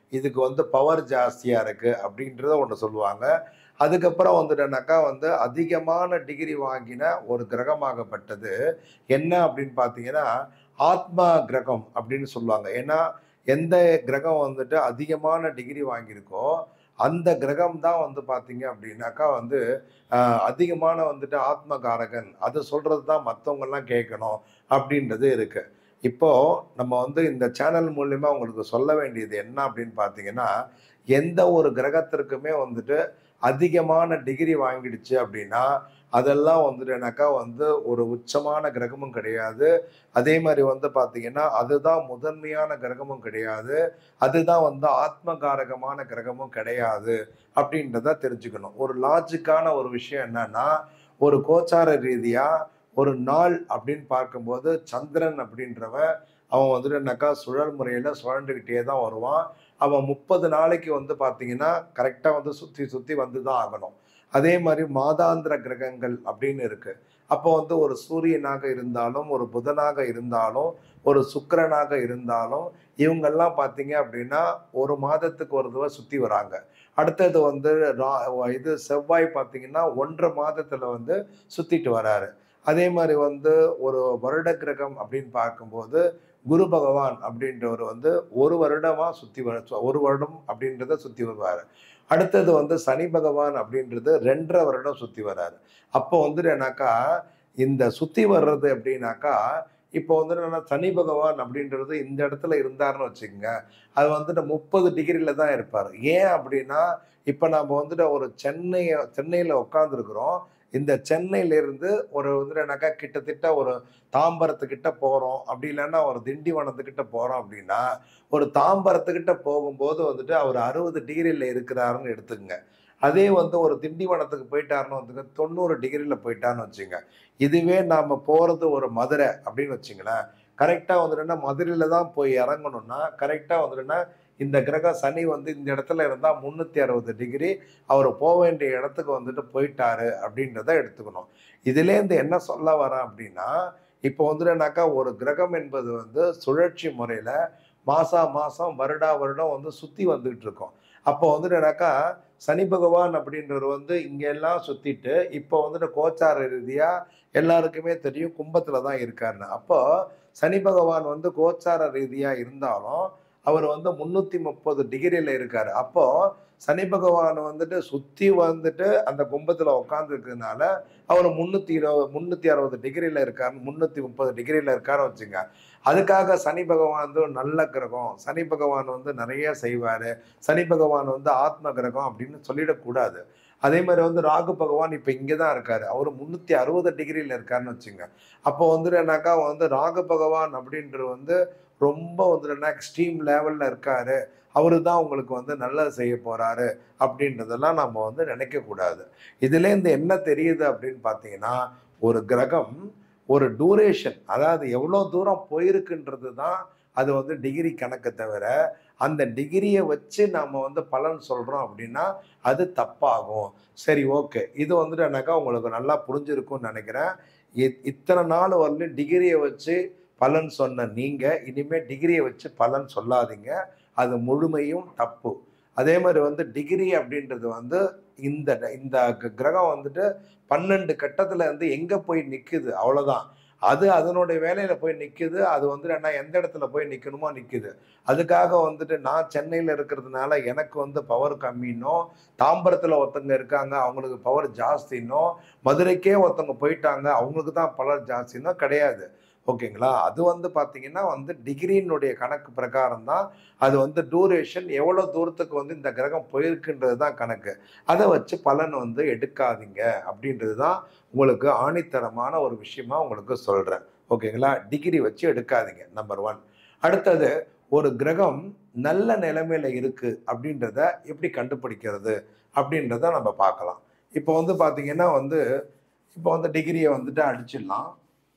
இதுக்கு வந்து பவர் ஜாஸ்தியாக இருக்குது அப்படின்றத ஒன்று சொல்லுவாங்க அதுக்கப்புறம் வந்துட்டனாக்கா வந்து அதிகமான டிகிரி வாங்கின ஒரு கிரகமாகப்பட்டது என்ன அப்படின்னு பார்த்தீங்கன்னா ஆத்மா கிரகம் அப்படின்னு சொல்லுவாங்க ஏன்னா எந்த கிரகம் வந்துட்டு அதிகமான டிகிரி வாங்கியிருக்கோ அந்த கிரகம் தான் வந்து பார்த்தீங்க அப்படின்னாக்கா வந்து ஆஹ், அதிகமான வந்துட்டு ஆத்மகாரகன் அது சொல்றது தான் மற்றவங்கெல்லாம் கேட்கணும் அப்படின்றது இருக்கு இப்போ நம்ம வந்து இந்த சேனல் மூலியமா உங்களுக்கு சொல்ல வேண்டியது என்ன அப்படின்னு பார்த்தீங்கன்னா எந்த ஒரு கிரகத்திற்குமே வந்துட்டு அதிகமான டிகிரி வாங்கிடுச்சு அப்படின்னா அதெல்லாம் வந்துட்டுனாக்கா வந்து ஒரு உச்சமான கிரகமும் கிடையாது அதே மாதிரி வந்து பார்த்தீங்கன்னா அதுதான் முதன்மையான கிரகமும் கிடையாது அதுதான் வந்து ஆத்மகாரகமான கிரகமும் கிடையாது அப்படின்றத தெரிஞ்சுக்கணும் ஒரு லாஜிக்கான ஒரு விஷயம் என்னன்னா ஒரு கோச்சார ரீதியா ஒரு நாள் அப்படின்னு பார்க்கும்போது சந்திரன் அப்படின்றவன் அவன் வந்துட்டுனாக்கா சுழல் முறையில சுழண்டுக்கிட்டே தான் வருவான் அவன் முப்பது நாளைக்கு வந்து பார்த்தீங்கன்னா கரெக்டாக வந்து சுற்றி சுற்றி வந்து தான் ஆகணும் அதே மாதிரி மாதாந்திர கிரகங்கள் அப்படின்னு இருக்கு அப்போ வந்து ஒரு சூரியனாக இருந்தாலும் ஒரு புதனாக இருந்தாலும் ஒரு சுக்கிரனாக இருந்தாலும் இவங்கெல்லாம் பார்த்தீங்க அப்படின்னா ஒரு மாதத்துக்கு ஒரு தடவை சுற்றி வராங்க அடுத்தது வந்து ரா- இது செவ்வாய் பார்த்தீங்கன்னா ஒன்றரை மாதத்துல வந்து சுத்திட்டு வராரு அதே மாதிரி வந்து ஒரு வருட கிரகம் அப்படின்னு பார்க்கும்போது குரு பகவான் அப்படின்றவர் வந்து ஒரு வருடமா சுத்தி வர ஒரு வருடம் அப்படின்றத சுத்தி வருவார் அடுத்தது வந்து சனி பகவான் அப்படின்றது ரெண்டரை வருடம் சுத்தி வராரு அப்போ வந்து என்னக்கா இந்த சுத்தி வர்றது அப்படின்னாக்கா இப்போ வந்து என்னன்னா சனி பகவான் அப்படின்றது இந்த இடத்துல இருந்தாருன்னு வச்சுக்கோங்க அது வந்துட்டு முப்பது டிகிரில தான் இருப்பார் ஏன் அப்படின்னா இப்போ நம்ம வந்துட்டு ஒரு சென்னை சென்னையில் உட்காந்துருக்குறோம் இந்த சென்னையிலேருந்து ஒரு வந்து என்னக்கா கிட்டத்தட்ட ஒரு தாம்பரத்துக்கிட்ட போகிறோம் அப்படி இல்லைன்னா ஒரு திண்டிவனத்துக்கிட்ட போகிறோம் அப்படின்னா ஒரு தாம்பரத்துக்கிட்ட போகும்போது வந்துட்டு அவர் அறுபது டிகிரியில் இருக்கிறாருன்னு எடுத்துக்கங்க அதே வந்து ஒரு திண்டிவனத்துக்கு போயிட்டாருன்னு வந்துங்க தொண்ணூறு டிகிரியில் போயிட்டாருன்னு வச்சுங்க இதுவே நாம் போகிறது ஒரு மதுரை அப்படின்னு வச்சுங்களேன் கரெக்டாக வந்துட்டுன்னா மதுரையில் தான் போய் இறங்கணும்னா கரெக்டாக வந்துட்டுன்னா இந்த கிரகம் சனி வந்து இந்த இடத்துல இருந்தால் முந்நூற்றி அறுபது டிகிரி அவர் போக வேண்டிய இடத்துக்கு வந்துட்டு போயிட்டாரு அப்படின்றத எடுத்துக்கணும் இதுலேருந்து என்ன சொல்ல வரேன் அப்படின்னா இப்போ வந்துட்டுனாக்கா ஒரு கிரகம் என்பது வந்து சுழற்சி முறையில் மாசா மாசம் வருடா வருடம் வந்து சுற்றி வந்துகிட்டு இருக்கோம் அப்போ வந்துட்டுனாக்கா சனி பகவான் அப்படின்றவர் வந்து இங்க எல்லாம் சுத்திட்டு இப்போ வந்துட்டு கோச்சார ரீதியா எல்லாருக்குமே தெரியும் கும்பத்துல தான் இருக்காருன்னு அப்போ சனி பகவான் வந்து கோச்சார ரீதியா இருந்தாலும் அவர் வந்து முன்னூத்தி முப்பது டிகிரியில இருக்காரு அப்போ சனி பகவான் வந்துட்டு சுத்தி வந்துட்டு அந்த கும்பத்துல உட்காந்துருக்கிறதுனால அவர் முன்னூத்தி இருபது முன்னூத்தி அறுபது டிகிரியில இருக்காரு முன்னூத்தி முப்பது டிகிரியில இருக்காருன்னு வச்சுங்க அதுக்காக சனி பகவான் வந்து ஒரு நல்ல கிரகம் சனி பகவான் வந்து நிறைய செய்வாரு சனி பகவான் வந்து ஆத்ம கிரகம் அப்படின்னு சொல்லிடக்கூடாது அதே மாதிரி வந்து ராகு பகவான் இப்போ இங்கே தான் இருக்காரு அவர் முந்நூற்றி அறுபது டிகிரியில் இருக்காருன்னு வச்சுங்க அப்போ வந்துட்டு என்னக்கா வந்து ராகு பகவான் அப்படின்றது வந்து ரொம்ப வந்துட்டு என்ன எக்ஸ்ட்ரீம் லெவலில் இருக்காரு அவரு தான் உங்களுக்கு வந்து நல்லது செய்ய போறாரு அப்படின்றதெல்லாம் நம்ம வந்து நினைக்கக்கூடாது இதுலேருந்து என்ன தெரியுது அப்படின்னு பார்த்தீங்கன்னா ஒரு கிரகம் ஒரு டூரேஷன் அதாவது எவ்வளோ தூரம் போயிருக்குன்றது தான் அது வந்து டிகிரி கணக்கு தவிர அந்த டிகிரியை வச்சு நம்ம வந்து பலன் சொல்கிறோம் அப்படின்னா அது தப்பாகும் சரி ஓகே இது வந்துட்டு என்னக்கா உங்களுக்கு நல்லா புரிஞ்சிருக்கும்னு நினைக்கிறேன் இ- இத்தனை நாள் வரலையும் டிகிரியை வச்சு பலன் சொன்ன நீங்கள் இனிமேல் டிகிரியை வச்சு பலன் சொல்லாதீங்க அது முழுமையும் தப்பு அதே மாதிரி வந்து டிகிரி அப்படின்றது வந்து இந்த இந்த க- கிரகம் வந்துட்டு பன்னெண்டு கட்டத்தில் வந்து எங்கே போய் நிற்குது அவ்வளோதான் அது அதனுடைய வேலையில போய் நிக்குது அது வந்து என்ன எந்த இடத்துல போய் நிக்கணுமோ நிக்குது அதுக்காக வந்துட்டு நான் சென்னையில இருக்கிறதுனால எனக்கு வந்து பவர் கம்மின்னோ தாம்பரத்துல ஒருத்தங்க இருக்காங்க அவங்களுக்கு பவர் ஜாஸ்தின்னோ மதுரைக்கே ஒருத்தவங்க போயிட்டாங்க அவங்களுக்கு தான் பவர் ஜாஸ்தின்னோ கிடையாது ஓகேங்களா அது வந்து பார்த்தீங்கன்னா வந்து டிகிரியினுடைய கணக்கு பிரகாரம் தான் அது வந்து டூரேஷன் எவ்வளோ தூரத்துக்கு வந்து இந்த கிரகம் போயிருக்குன்றது தான் கணக்கு அதை வச்சு பலன் வந்து எடுக்காதீங்க அப்படின்றது தான் உங்களுக்கு ஆணித்தரமான ஒரு விஷயமா உங்களுக்கு சொல்கிறேன் ஓகேங்களா டிகிரி வச்சு எடுக்காதீங்க நம்பர் ஒன் அடுத்தது ஒரு கிரகம் நல்ல நிலைமையில இருக்கு அப்படின்றத எப்படி கண்டுபிடிக்கிறது அப்படின்றத நம்ம பார்க்கலாம் இப்போ வந்து பார்த்தீங்கன்னா வந்து இப்போ வந்து டிகிரியை வந்துட்டு அடிச்சிடலாம்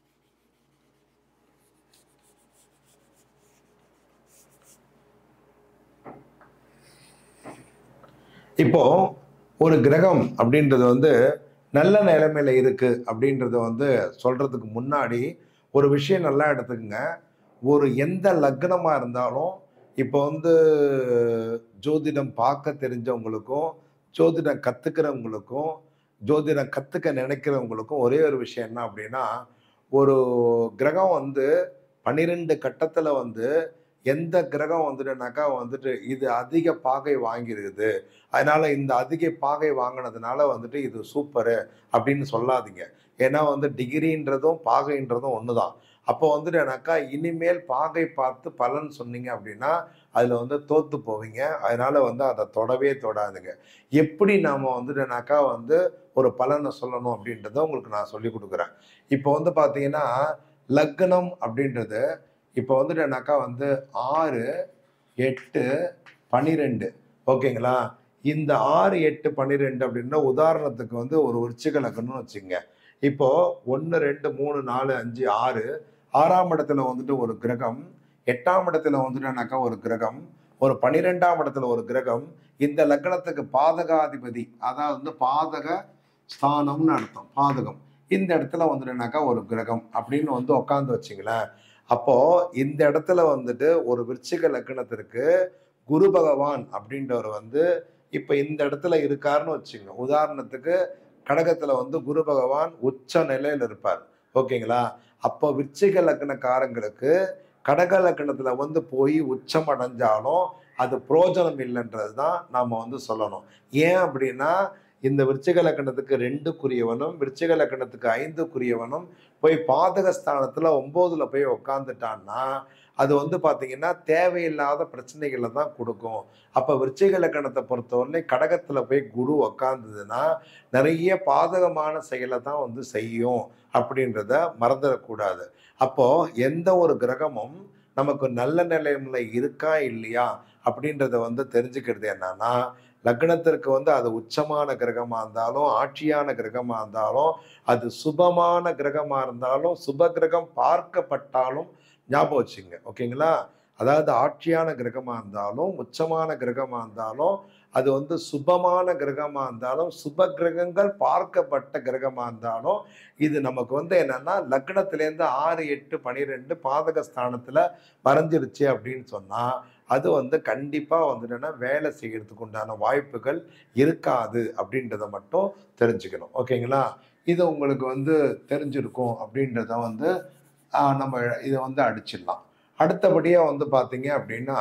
இப்போ ஒரு கிரகம் அப்படின்றது வந்து நல்ல நிலைமையில இருக்கு அப்படின்றத வந்து சொல்றதுக்கு முன்னாடி ஒரு விஷயம் நல்லா எடுத்துக்கங்க ஒரு எந்த லக்னமா இருந்தாலும் இப்போ வந்து ஜோதிடம் பார்க்க தெரிஞ்சவங்களுக்கும் ஜோதிடம் கத்துக்கிறவங்களுக்கும் ஜோதிடம் கத்துக்க நினைக்கிறவங்களுக்கும் ஒரே ஒரு விஷயம் என்ன அப்படின்னா ஒரு கிரகம் வந்து பன்னிரெண்டு கட்டத்துல வந்து எந்த கிரகம் வந்துட்டுனாக்கா வந்துட்டு இது அதிக பாகை வாங்கியிருக்குது அதனால இந்த அதிக பாகை வாங்கினதுனால வந்துட்டு இது சூப்பரு அப்படின்னு சொல்லாதீங்க ஏன்னா வந்து டிகிரின்றதும் பாகைன்றதும் ஒண்ணுதான் அப்போ வந்துட்டுனாக்கா இனிமேல் பாகை பார்த்து பலன் சொன்னீங்க அப்படின்னா அதில் வந்து தோத்து போவீங்க அதனால வந்து அதை தொடவே தொடாதுங்க எப்படி நாம வந்துட்டுனாக்கா வந்து ஒரு பலனை சொல்லணும் அப்படின்றத உங்களுக்கு நான் சொல்லி கொடுக்குறேன் இப்போ வந்து பார்த்தீங்கன்னா லக்னம் அப்படின்றது இப்போ வந்துட்டுனாக்கா வந்து ஆறு எட்டு பன்னிரெண்டு ஓகேங்களா இந்த ஆறு எட்டு பன்னிரெண்டு அப்படின்னா உதாரணத்துக்கு வந்து ஒரு விருச்சிக லக்னம்னு வச்சுங்க இப்போ ஒன்று ரெண்டு மூணு நாலு அஞ்சு ஆறு ஆறாம் இடத்துல வந்துட்டு ஒரு கிரகம் எட்டாம் இடத்துல வந்துட்டுனாக்கா ஒரு கிரகம் ஒரு பன்னிரெண்டாம் இடத்துல ஒரு கிரகம் இந்த லக்னத்துக்கு பாதகாதிபதி அதாவது வந்து பாதக ஸ்தானம்னு அர்த்தம் பாதகம் இந்த இடத்துல வந்துட்டுனாக்கா ஒரு கிரகம் அப்படின்னு வந்து உட்காந்து வச்சிங்களேன் அப்போ இந்த இடத்துல வந்துட்டு ஒரு விருச்சிக லக்னத்திற்கு குரு பகவான் அப்படின்றவர் வந்து இப்ப இந்த இடத்துல இருக்காருன்னு வச்சுங்க உதாரணத்துக்கு கடகத்துல வந்து குரு பகவான் உச்ச நிலையில இருப்பார் ஓகேங்களா அப்போ விருச்சிக லக்னக்காரங்களுக்கு கடக லக்னத்துல வந்து போய் உச்சம் அடைஞ்சாலும் அது புரோஜனம் இல்லைன்றது தான் நாம வந்து சொல்லணும் ஏன் அப்படின்னா இந்த விருச்சிக லக்கணத்துக்கு ரெண்டுக்குரியவனும் விருச்சிக லக்கணத்துக்கு ஐந்துக்குரியவனும் போய் பாதகஸ்தானத்துல ஒன்பதுல போய் உக்காந்துட்டான்னா அது வந்து பாத்தீங்கன்னா தேவையில்லாத பிரச்சனைகளை தான் கொடுக்கும் அப்ப விருச்சிக லக்கணத்தை பொறுத்தவரை கடகத்துல போய் குரு உக்காந்ததுன்னா நிறைய பாதகமான செயலை தான் வந்து செய்யும் அப்படின்றத மறந்துடக்கூடாது அப்போ எந்த ஒரு கிரகமும் நமக்கு நல்ல நிலைமையில இருக்கா இல்லையா அப்படின்றத வந்து தெரிஞ்சுக்கிறது என்னன்னா லக்னத்திற்கு வந்து அது உச்சமான கிரகமா இருந்தாலும் ஆட்சியான கிரகமா இருந்தாலும் அது சுபமான கிரகமா இருந்தாலும் சுப கிரகம் பார்க்கப்பட்டாலும் ஞாபகம் வச்சுங்க ஓகேங்களா அதாவது ஆட்சியான கிரகமா இருந்தாலும் உச்சமான கிரகமா இருந்தாலும் அது வந்து சுபமான கிரகமா இருந்தாலும் சுப கிரகங்கள் பார்க்கப்பட்ட கிரகமா இருந்தாலும் இது நமக்கு வந்து என்னன்னா லக்னத்திலேருந்து ஆறு எட்டு பனிரெண்டு பாதக ஸ்தானத்துல மறைஞ்சிருச்சு அப்படின்னு சொன்னா அது வந்து கண்டிப்பா வந்துட்டுன்னா வேலை செய்யறதுக்கு உண்டான வாய்ப்புகள் இருக்காது அப்படின்றத மட்டும் தெரிஞ்சுக்கணும் ஓகேங்களா இது உங்களுக்கு வந்து தெரிஞ்சிருக்கும் அப்படின்றத வந்து ஆஹ், நம்ம இதை வந்து அடிச்சிடலாம் அடுத்தபடியா வந்து பாத்தீங்க அப்படின்னா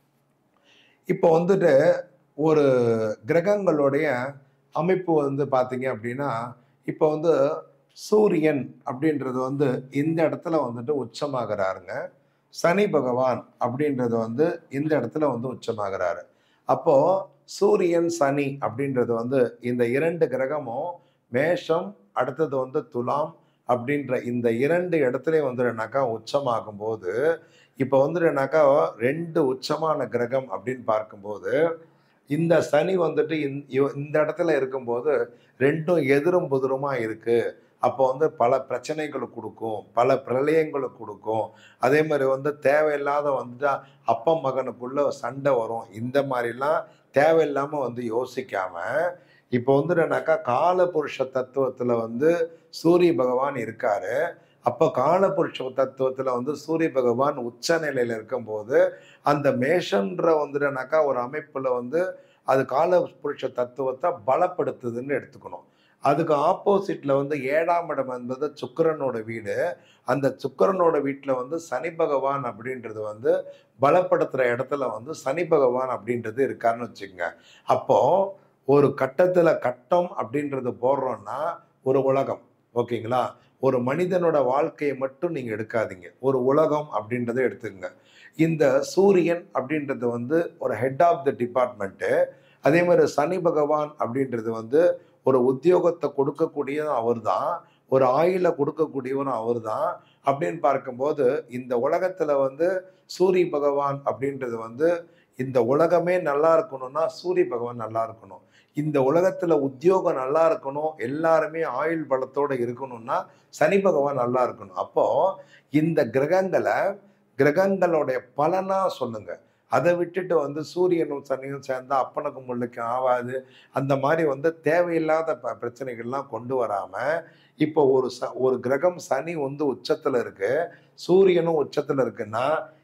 இப்போ வந்துட்டு ஒரு கிரகங்களுடைய அமைப்பு வந்து பாத்தீங்க அப்படின்னா இப்போ வந்து சூரியன் அப்படின்றது வந்து இந்த இடத்துல வந்துட்டு உச்சமாகிறாருங்க சனி பகவான் அப்படின்றது வந்து இந்த இடத்துல வந்து உச்சமாகிறாரு அப்போ சூரியன் சனி அப்படின்றது வந்து இந்த இரண்டு கிரகமும் மேஷம் அடுத்தது வந்து துலாம் அப்படின்ற இந்த இரண்டு இடத்துலையும் வந்துடுனாக்கா உச்சமாகும் போது இப்போ வந்துடுனாக்கா ரெண்டு உச்சமான கிரகம் அப்படின்னு பார்க்கும்போது இந்த சனி வந்துட்டு இந்த இவ- இந்த இடத்துல இருக்கும்போது ரெண்டும் எதிரும் புதிருமா இருக்கு அப்போ வந்து பல பிரச்சனைகளை கொடுக்கும் பல பிரளயங்களை கொடுக்கும் அதே மாதிரி வந்து தேவையில்லாத வந்துட்டு அப்பா மகனுக்குள்ள சண்டை வரும் இந்த மாதிரிலாம் தேவையில்லாம வந்து யோசிக்காம இப்போ வந்துட்டுனாக்கா காலபுருஷ தத்துவத்துல வந்து சூரிய பகவான் இருக்காரு அப்போ காலபுருஷ தத்துவத்துல வந்து சூரிய பகவான் உச்ச நிலையில இருக்கும்போது அந்த மேஷன்ற வந்துட்டுனாக்கா ஒரு அமைப்புல வந்து அது காலபுருஷ தத்துவத்தை பலப்படுத்துதுன்னு எடுத்துக்கணும் அதுக்கு ஆப்போசிட்ல வந்து ஏழாம் இடம் என்பது சுக்கிரனோட வீடு அந்த சுக்கிரனோட வீட்டில் வந்து சனி பகவான் அப்படின்றது வந்து பலப்படுத்துற இடத்துல வந்து சனி பகவான் அப்படின்றது இருக்காருன்னு வச்சுக்கோங்க அப்போ ஒரு கட்டத்துல கட்டம் அப்படின்றது போடுறோம்னா ஒரு உலகம் ஓகேங்களா ஒரு மனிதனோட வாழ்க்கையை மட்டும் நீங்க எடுக்காதீங்க ஒரு உலகம் அப்படின்றத எடுத்துக்கங்க இந்த சூரியன் அப்படின்றது வந்து ஒரு ஹெட் ஆஃப் த டிபார்ட்மெண்ட்டு அதே மாதிரி சனி பகவான் அப்படின்றது வந்து ஒரு உத்தியோகத்தை கொடுக்கக்கூடியதும் அவர்தான் ஒரு ஆயில கொடுக்கக்கூடியவரும் அவர்தான் அப்படின்னு பார்க்கும்போது இந்த உலகத்துல வந்து சூரிய பகவான் அப்படின்றது வந்து இந்த உலகமே நல்லா இருக்கணும்னா சூரிய பகவான் நல்லா இருக்கணும் இந்த உலகத்துல உத்தியோகம் நல்லா இருக்கணும் எல்லாருமே ஆயுள் பலத்தோட இருக்கணும்னா சனி பகவான் நல்லா இருக்கணும் அப்போ இந்த கிரகங்களை கிரகங்களுடைய பலனா சொல்லுங்க அதை விட்டுட்டு வந்து சூரியனும் சனியும் சேர்ந்தா அப்பனுக்கும் முள்ளுக்கும் ஆகாது அந்த மாதிரி வந்து தேவையில்லாத ப- பிரச்சனைகள்லாம் கொண்டு வராம இப்போ ஒரு ச ஒரு கிரகம் சனி வந்து உச்சத்துல இருக்கு சூரியனும் உச்சத்துல இருக்குன்னா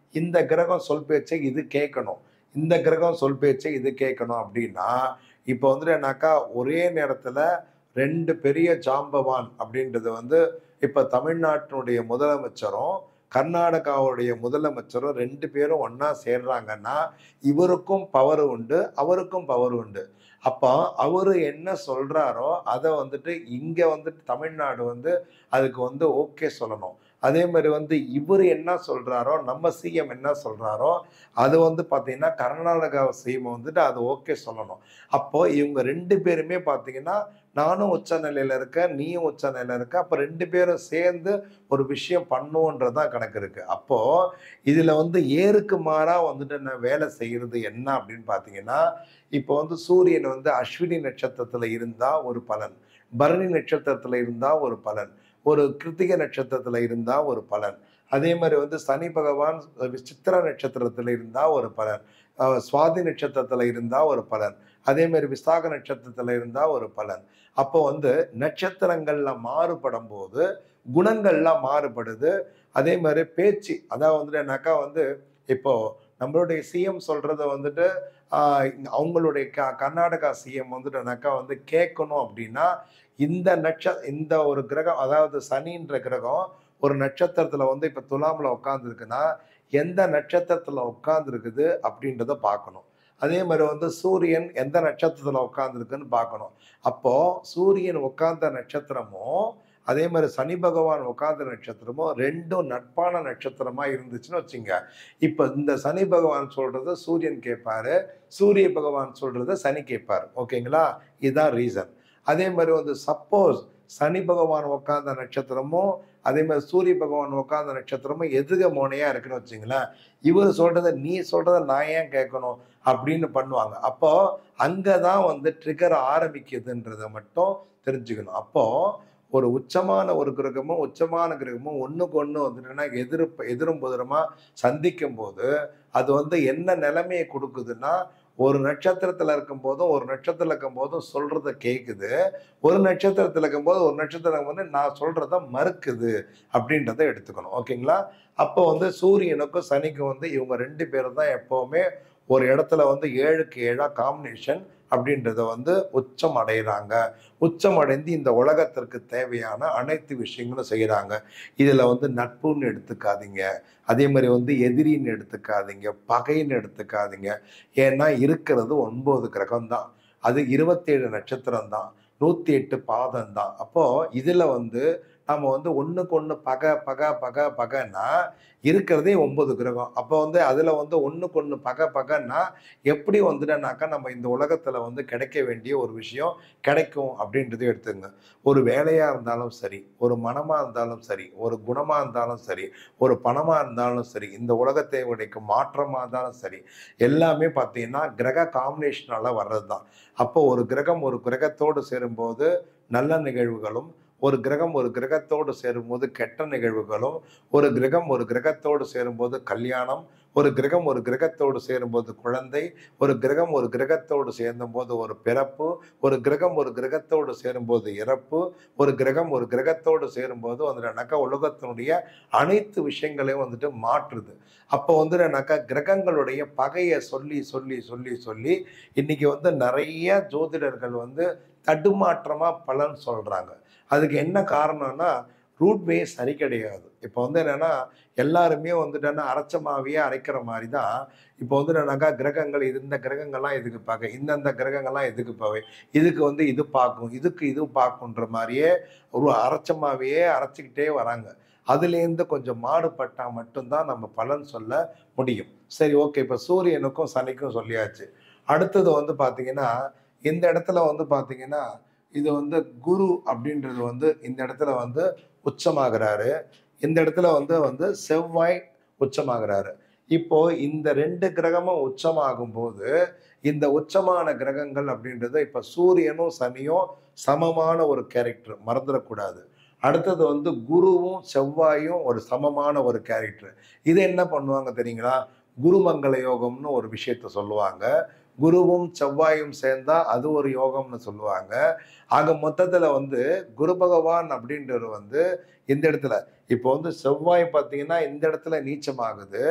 இந்த கிரகம் சொல் பேச்சை இது கேட்கணும் இந்த கிரகம் சொல் பேச்சை இது கேட்கணும் அப்படின்னா இப்போ வந்துட்டு என்னாக்கா ஒரே நேரத்தில் ரெண்டு பெரிய ஜாம்பவான் அப்படின்றது வந்து இப்போ தமிழ்நாட்டினுடைய முதலமைச்சரும் கர்நாடகாவுடைய முதலமைச்சரும் ரெண்டு பேரும் ஒன்றா சேர்றாங்கன்னா இவருக்கும் பவர் உண்டு அவருக்கும் பவர் உண்டு அப்போ அவர் என்ன சொல்கிறாரோ அதை வந்துட்டு இங்கே வந்துட்டு தமிழ்நாடு வந்து அதுக்கு வந்து ஓகே சொல்லணும் அதே மாதிரி வந்து இவர் என்ன சொல்கிறாரோ நம்ம சிஎம் என்ன சொல்கிறாரோ அது வந்து பார்த்தீங்கன்னா கர்நாடகா சிஎம் வந்துட்டு அது ஓகே சொல்லணும் அப்போ இவங்க ரெண்டு பேருமே பார்த்தீங்கன்னா நானும் உச்ச நிலையில் இருக்கேன் நீயும் உச்ச நிலையில் இருக்க அப்போ ரெண்டு பேரும் சேர்ந்து ஒரு விஷயம் பண்ணுவோன்றதான் கணக்கு இருக்கு அப்போ இதுல வந்து ஏருக்கு மாறா வந்துட்டு நான் வேலை செய்யறது என்ன அப்படின்னு பார்த்தீங்கன்னா இப்போ வந்து சூரியன் வந்து அஸ்வினி நட்சத்திரத்துல இருந்தா ஒரு பலன் பரணி நட்சத்திரத்துல இருந்தா ஒரு பலன் ஒரு கிருத்திகை நட்சத்திரத்துல இருந்தா ஒரு பலன் அதே மாதிரி வந்து சனி பகவான் சித்திர நட்சத்திரத்துல இருந்தா ஒரு பலன் அஹ் சுவாதி நட்சத்திரத்துல இருந்தா ஒரு பலன் அதே மாதிரி விசாக நட்சத்திரத்துல இருந்தா ஒரு பலன் அப்போ வந்து நட்சத்திரங்கள்ல மாறுபடும் போது குணங்கள்லாம் மாறுபடுது அதே மாதிரி பேச்சு அதாவது வந்துட்டு என்னக்கா வந்து இப்போ நம்மளுடைய சிஎம் சொல்றத வந்துட்டு ஆஹ் இங்க அவங்களுடைய க கர்நாடகா சிஎம் வந்துட்டு என்னக்கா வந்து கேட்கணும் அப்படின்னா இந்த நட்ச இந்த ஒரு கிரகம் அதாவது சனின்ற கிரகம் ஒரு நட்சத்திரத்துல வந்து இப்ப துலாம்ல உட்காந்துருக்குன்னா எந்த நட்சத்திரத்துல உட்காந்துருக்குது அப்படின்றத பார்க்கணும் அதே மாதிரி வந்து சூரியன் எந்த நட்சத்திரத்துல உட்காந்துருக்குன்னு பார்க்கணும் அப்போ சூரியன் உட்கார்ந்த நட்சத்திரமும் அதே மாதிரி சனி பகவான் உட்கார்ந்த நட்சத்திரமும் ரெண்டும் நட்பான நட்சத்திரமா இருந்துச்சுன்னு வச்சுங்க இப்போ இந்த சனி பகவான் சொல்றத சூரியன் கேட்பாரு சூரிய பகவான் சொல்றத சனி கேட்பாரு ஓகேங்களா இதுதான் ரீசன் அதே மாதிரி வந்து சப்போஸ் சனி பகவான் உட்கார்ந்த நட்சத்திரமும் அதே மாதிரி சூரிய பகவான் உட்கார்ந்த நட்சத்திரமும் எதுக மோனையா இருக்குன்னு வச்சுங்களேன் இவர் சொல்றத நீ சொல்றத நான் ஏன் கேட்கணும் அப்படின்னு பண்ணுவாங்க அப்போ அங்கதான் வந்து ட்ரிகர் ஆரம்பிக்குதுன்றதை மட்டும் தெரிஞ்சுக்கணும் அப்போ ஒரு உச்சமான ஒரு கிரகமும் உச்சமான கிரகமும் ஒண்ணுக்கு ஒண்ணு வந்துட்டுன்னா எதிர் எதிரும் புதிரமா சந்திக்கும் போது அது வந்து என்ன நிலைமையை கொடுக்குதுன்னா ஒரு நட்சத்திரத்துல இருக்கும் போதும் ஒரு நட்சத்திரத்துல இருக்கும் போதும் சொல்றத கேக்குது ஒரு நட்சத்திரத்துல இருக்கும் போது ஒரு நட்சத்திரம் வந்து நான் சொல்றத மறுக்குது அப்படின்றத எடுத்துக்கணும் ஓகேங்களா அப்போ வந்து சூரியனுக்கும் சனிக்கும் வந்து இவங்க ரெண்டு பேரும் தான் எப்பவுமே ஒரு இடத்துல வந்து ஏழுக்கு ஏழா காம்பினேஷன் அப்படின்றத வந்து உச்சம் அடைகிறாங்க உச்சம் அடைந்து இந்த உலகத்திற்கு தேவையான அனைத்து விஷயங்களும் செய்கிறாங்க இதில் வந்து நட்புன்னு எடுத்துக்காதீங்க அதே மாதிரி வந்து எதிரின்னு எடுத்துக்காதீங்க பகைன்னு எடுத்துக்காதீங்க ஏன்னா இருக்கிறது ஒன்பது கிரகம் தான் அது இருபத்தேழு நட்சத்திரம் தான் நூற்றி எட்டு பாதம் தான் அப்போது இதில் வந்து நம்ம வந்து ஒன்றுக்கு ஒன்று பகை பகை பகை பகைன்னா இருக்கிறதே ஒன்பது கிரகம் அப்போ வந்து அதில் வந்து ஒன்றுக்கு ஒன்று பகை பகைன்னா எப்படி வந்துட்டனாக்கா நம்ம இந்த உலகத்தில் வந்து கிடைக்க வேண்டிய ஒரு விஷயம் கிடைக்கும் அப்படின்றது எடுத்துங்க ஒரு வேலையாக இருந்தாலும் சரி ஒரு மனமாக இருந்தாலும் சரி ஒரு குணமாக இருந்தாலும் சரி ஒரு பணமாக இருந்தாலும் சரி இந்த உலகத்தை உடைக்கும் மாற்றமாக இருந்தாலும் சரி எல்லாமே பார்த்தீங்கன்னா கிரக காம்பினேஷனால வர்றது தான் அப்போ ஒரு கிரகம் ஒரு கிரகத்தோடு சேரும்போது நல்ல நிகழ்வுகளும் ஒரு கிரகம் ஒரு கிரகத்தோடு சேரும்போது கெட்ட நிகழ்வுகளும் ஒரு கிரகம் ஒரு கிரகத்தோடு சேரும்போது கல்யாணம் ஒரு கிரகம் ஒரு கிரகத்தோடு சேரும்போது குழந்தை ஒரு கிரகம் ஒரு கிரகத்தோடு சேர்ந்தபோது ஒரு பிறப்பு ஒரு கிரகம் ஒரு கிரகத்தோடு சேரும்போது இறப்பு ஒரு கிரகம் ஒரு கிரகத்தோடு சேரும்போது வந்துட்டுனாக்கா உலகத்தினுடைய அனைத்து விஷயங்களையும் வந்துட்டு மாற்றுது அப்போ வந்துட்டுனாக்கா கிரகங்களுடைய பகையை சொல்லி சொல்லி சொல்லி சொல்லி இன்னைக்கு வந்து நிறைய ஜோதிடர்கள் வந்து தடுமாற்றமா பலன் சொல்றாங்க அதுக்கு என்ன காரணம்னா ரூட் வே சரி கிடையாது இப்போ வந்து என்னன்னா எல்லாருமே வந்துட்டேன்னா அரைச்ச மாவையே அரைக்கிற மாதிரி தான் இப்போ வந்து என்னன்னாக்கா கிரகங்கள் இது இந்த கிரகங்கள்லாம் எதுக்கு பார்க்க இந்தந்த கிரகங்கள்லாம் எதுக்கு பவை இதுக்கு வந்து இது பார்க்கும் இதுக்கு இது பார்க்குன்ற மாதிரியே ஒரு அரைச்ச மாவையே அரைச்சிக்கிட்டே வராங்க அதுலேருந்து கொஞ்சம் மாறுபட்டால் மட்டும்தான் நம்ம பலன் சொல்ல முடியும் சரி ஓகே இப்போ சூரியனுக்கும் சனிக்கும் சொல்லியாச்சு அடுத்தது வந்து பார்த்தீங்கன்னா இந்த இடத்துல வந்து பார்த்தீங்கன்னா இது வந்து குரு அப்படின்றது வந்து இந்த இடத்துல வந்து உச்சமாகிறாரு இந்த இடத்துல வந்து வந்து செவ்வாய் உச்சமாகிறாரு இப்போ இந்த ரெண்டு கிரகமும் உச்சமாகும் போது இந்த உச்சமான கிரகங்கள் அப்படின்றது இப்ப சூரியனும் சனியும் சமமான ஒரு கேரக்டர் மறந்துடக்கூடாது அடுத்தது வந்து குருவும் செவ்வாயும் ஒரு சமமான ஒரு கேரக்டர் இது என்ன பண்ணுவாங்க தெரியுங்களா குருமங்கள யோகம்னு ஒரு விஷயத்த சொல்லுவாங்க குருவும் செவ்வாயும் சேர்ந்தா அது ஒரு யோகம்னு சொல்லுவாங்க ஆக மொத்தத்துல வந்து குரு பகவான் அப்படின்றது வந்து இந்த இடத்துல இப்போ வந்து செவ்வாய் பார்த்தீங்கன்னா இந்த இடத்துல நீச்சமாகுது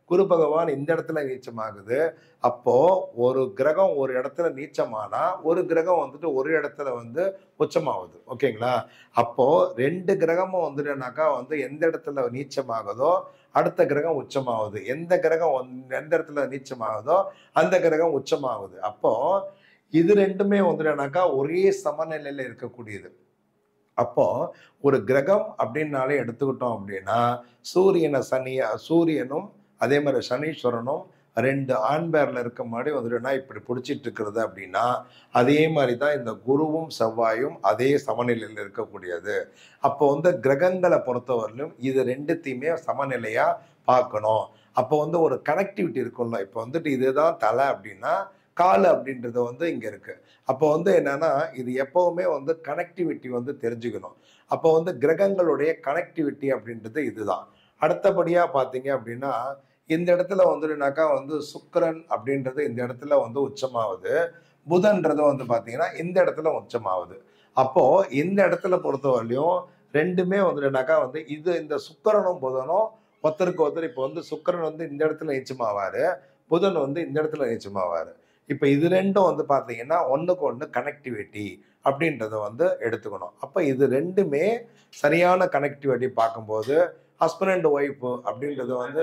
குரு பகவான் இந்த இடத்துல நீச்சமாகுது அப்போ ஒரு கிரகம் ஒரு இடத்துல நீச்சமானா ஒரு கிரகம் வந்துட்டு ஒரு இடத்துல வந்து உச்சமாகுது ஓகேங்களா அப்போ ரெண்டு கிரகமும் வந்துட்டுனாக்கா வந்து எந்த இடத்துல நீச்சமாகுதோ அடுத்த கிரகம் உச்சமாகுது எந்த கிரகம் வந்து- எந்த இடத்துல நீச்சமாகுதோ அந்த கிரகம் உச்சமாகுது அப்போ இது ரெண்டுமே வந்துட்டுனாக்கா ஒரே சமநிலையில இருக்கக்கூடியது அப்போ ஒரு கிரகம் அப்படின்னாலே எடுத்துக்கிட்டோம் அப்படின்னா சூரியனை சனிய சூரியனும் அதே மாதிரி சனீஸ்வரனும் ரெண்டு ஆண் பேர்ல இருக்க மாதிரி வந்துட்டுனா இப்படி பிடிச்சிட்டு இருக்கிறது அப்படின்னா அதே மாதிரி தான் இந்த குருவும் செவ்வாயும் அதே சமநிலையில் இருக்கக்கூடியது அப்போ வந்து கிரகங்களை பொறுத்தவரையிலும் இது ரெண்டுத்தையுமே சமநிலையா பார்க்கணும் அப்போ வந்து ஒரு கனெக்டிவிட்டி இருக்கும்ல இப்போ வந்துட்டு இதுதான் தலை அப்படின்னா கால் அப்படின்றது வந்து இங்க இருக்கு அப்போ வந்து என்னன்னா இது எப்பவுமே வந்து கனெக்டிவிட்டி வந்து தெரிஞ்சுக்கணும் அப்போ வந்து கிரகங்களுடைய கனெக்டிவிட்டி அப்படின்றது இதுதான் அடுத்தபடியா பார்த்தீங்க அப்படின்னா இந்த இடத்துல வந்துட்டுனாக்கா வந்து சுக்கிரன் அப்படின்றது இந்த இடத்துல வந்து உச்சமாகுது புதன்றது வந்து பார்த்தீங்கன்னா இந்த இடத்துல உச்சமாகுது அப்போ இந்த இடத்துல பொறுத்தவரையிலையும் ரெண்டுமே வந்துட்டுனாக்கா வந்து இது இந்த சுக்கிரனும் புதனும் ஒருத்தருக்கு ஒருத்தர் இப்போ வந்து சுக்கிரன் வந்து இந்த இடத்துல நீச்சமாவாரு புதன் வந்து இந்த இடத்துல நீச்சமாவாரு இப்போ இது ரெண்டும் வந்து பார்த்தீங்கன்னா ஒண்ணுக்கு ஒன்று கனெக்டிவிட்டி அப்படின்றத வந்து எடுத்துக்கணும் அப்போ இது ரெண்டுமே சரியான கனெக்டிவிட்டி பார்க்கும்போது ஹஸ்பண்ட் அண்ட் ஒய்ஃப் அப்படின்றது வந்து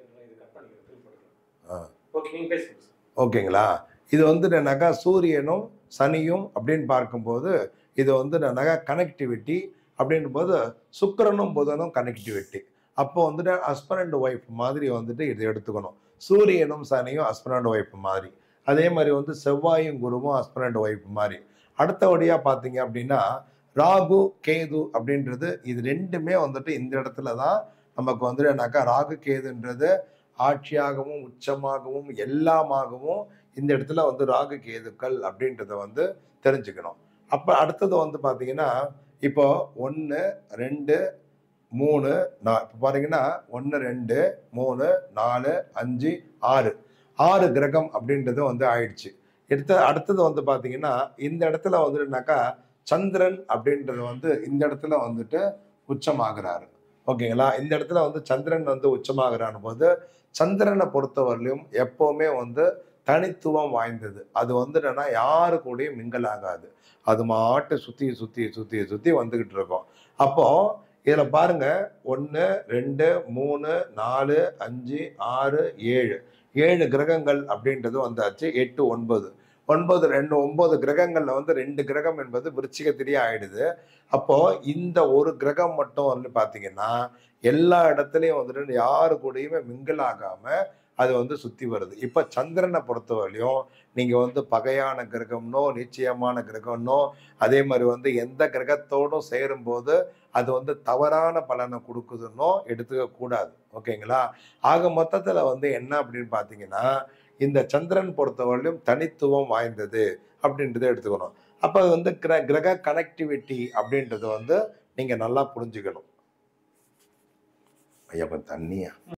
ஆ. ஓகே நீங்க பேசுங்க சார். ஓகேங்களா இது வந்து என்னன்னாக்கா சூரியனும் சனியும் அப்படின்னு பார்க்கும்போது இது வந்து என்னன்னாக்கா கனெக்டிவிட்டி அப்படின்னும் போது சுக்கிரனும் புதனும் கனெக்டிவிட்டி அப்போ வந்துட்டு ஹஸ்பண்ட் அண்ட் ஒய்ஃப் மாதிரி வந்துட்டு இது எடுத்துக்கணும் சூரியனும் சனியும் ஹஸ்பண்ட் அண்ட் ஒய்ஃப் மாதிரி அதே மாதிரி வந்து செவ்வாயும் குருவும் ஹஸ்பண்ட் அண்ட் ஒய்ஃப் மாதிரி அடுத்தபடியாக பார்த்தீங்க அப்படின்னா ராகு கேது அப்படின்றது இது ரெண்டுமே வந்துட்டு இந்த இடத்துல தான் நமக்கு வந்துட்டு என்னக்கா ராகு கேதுன்றது ஆட்சியாகவும் உச்சமாகவும் எல்லாமாகவும் இந்த இடத்துல வந்து ராகு கேதுக்கள் அப்படின்றத வந்து தெரிஞ்சுக்கணும் அப்போ அடுத்தது வந்து பார்த்தீங்கன்னா இப்போ ஒன்று ரெண்டு மூணு நா இப்போ பார்த்தீங்கன்னா ஒன்று ரெண்டு மூணு நாலு அஞ்சு ஆறு ஆறு கிரகம் அப்படின்றது வந்து ஆயிடுச்சு எடுத்த அடுத்தது வந்து பார்த்தீங்கன்னா இந்த இடத்துல வந்துட்டுனாக்கா சந்திரன் அப்படின்றது வந்து இந்த இடத்துல வந்துட்டு உச்சமாகிறாரு ஓகேங்களா இந்த இடத்துல வந்து சந்திரன் வந்து உச்சமாகிறான் போது சந்திரனை பொறுத்தவரையிலும் எப்பவுமே வந்து தனித்துவம் வாய்ந்தது அது வந்து என்னன்னா யாரு கூடயும் மிங்கல் ஆகாது அது மாட்டு சுத்தி சுத்தி சுத்தி சுத்தி வந்துகிட்டு இருக்கும் அப்போ இதுல பாருங்க ஒன்று ரெண்டு மூணு நாலு அஞ்சு ஆறு ஏழு ஏழு கிரகங்கள் அப்படின்றது வந்தாச்சு எட்டு ஒன்பது ஒன்பது ரெண்டு ஒன்பது கிரகங்கள்ல வந்து ரெண்டு கிரகம் என்பது விருச்சிகத்திலேயே ஆயிடுது அப்போ இந்த ஒரு கிரகம் மட்டும் வந்து பாத்தீங்கன்னா எல்லா இடத்துலயும் வந்துட்டு யாரு கூடயுமே மிங்கிள் ஆகாம அது வந்து சுத்தி வருது இப்ப சந்திரனை பொறுத்தவரையிலையும் நீங்க வந்து பகையான கிரகம்னோ நிச்சயமான கிரகம்னோ அதே மாதிரி வந்து எந்த கிரகத்தோடும் சேரும்போது அது வந்து தவறான பலனை கொடுக்குதுன்னோ எடுத்துக்க கூடாது ஓகேங்களா ஆக மொத்தத்துல வந்து என்ன அப்படின்னு பாத்தீங்கன்னா இந்த சந்திரன் பொறுத்தவரையிலும் தனித்துவம் வாய்ந்தது அப்படின்றத எடுத்துக்கணும் அப்ப அது வந்து கிர கிரக கனெக்டிவிட்டி அப்படின்றத வந்து நீங்க நல்லா புரிஞ்சுக்கணும் ஐயா இப்ப தண்ணியா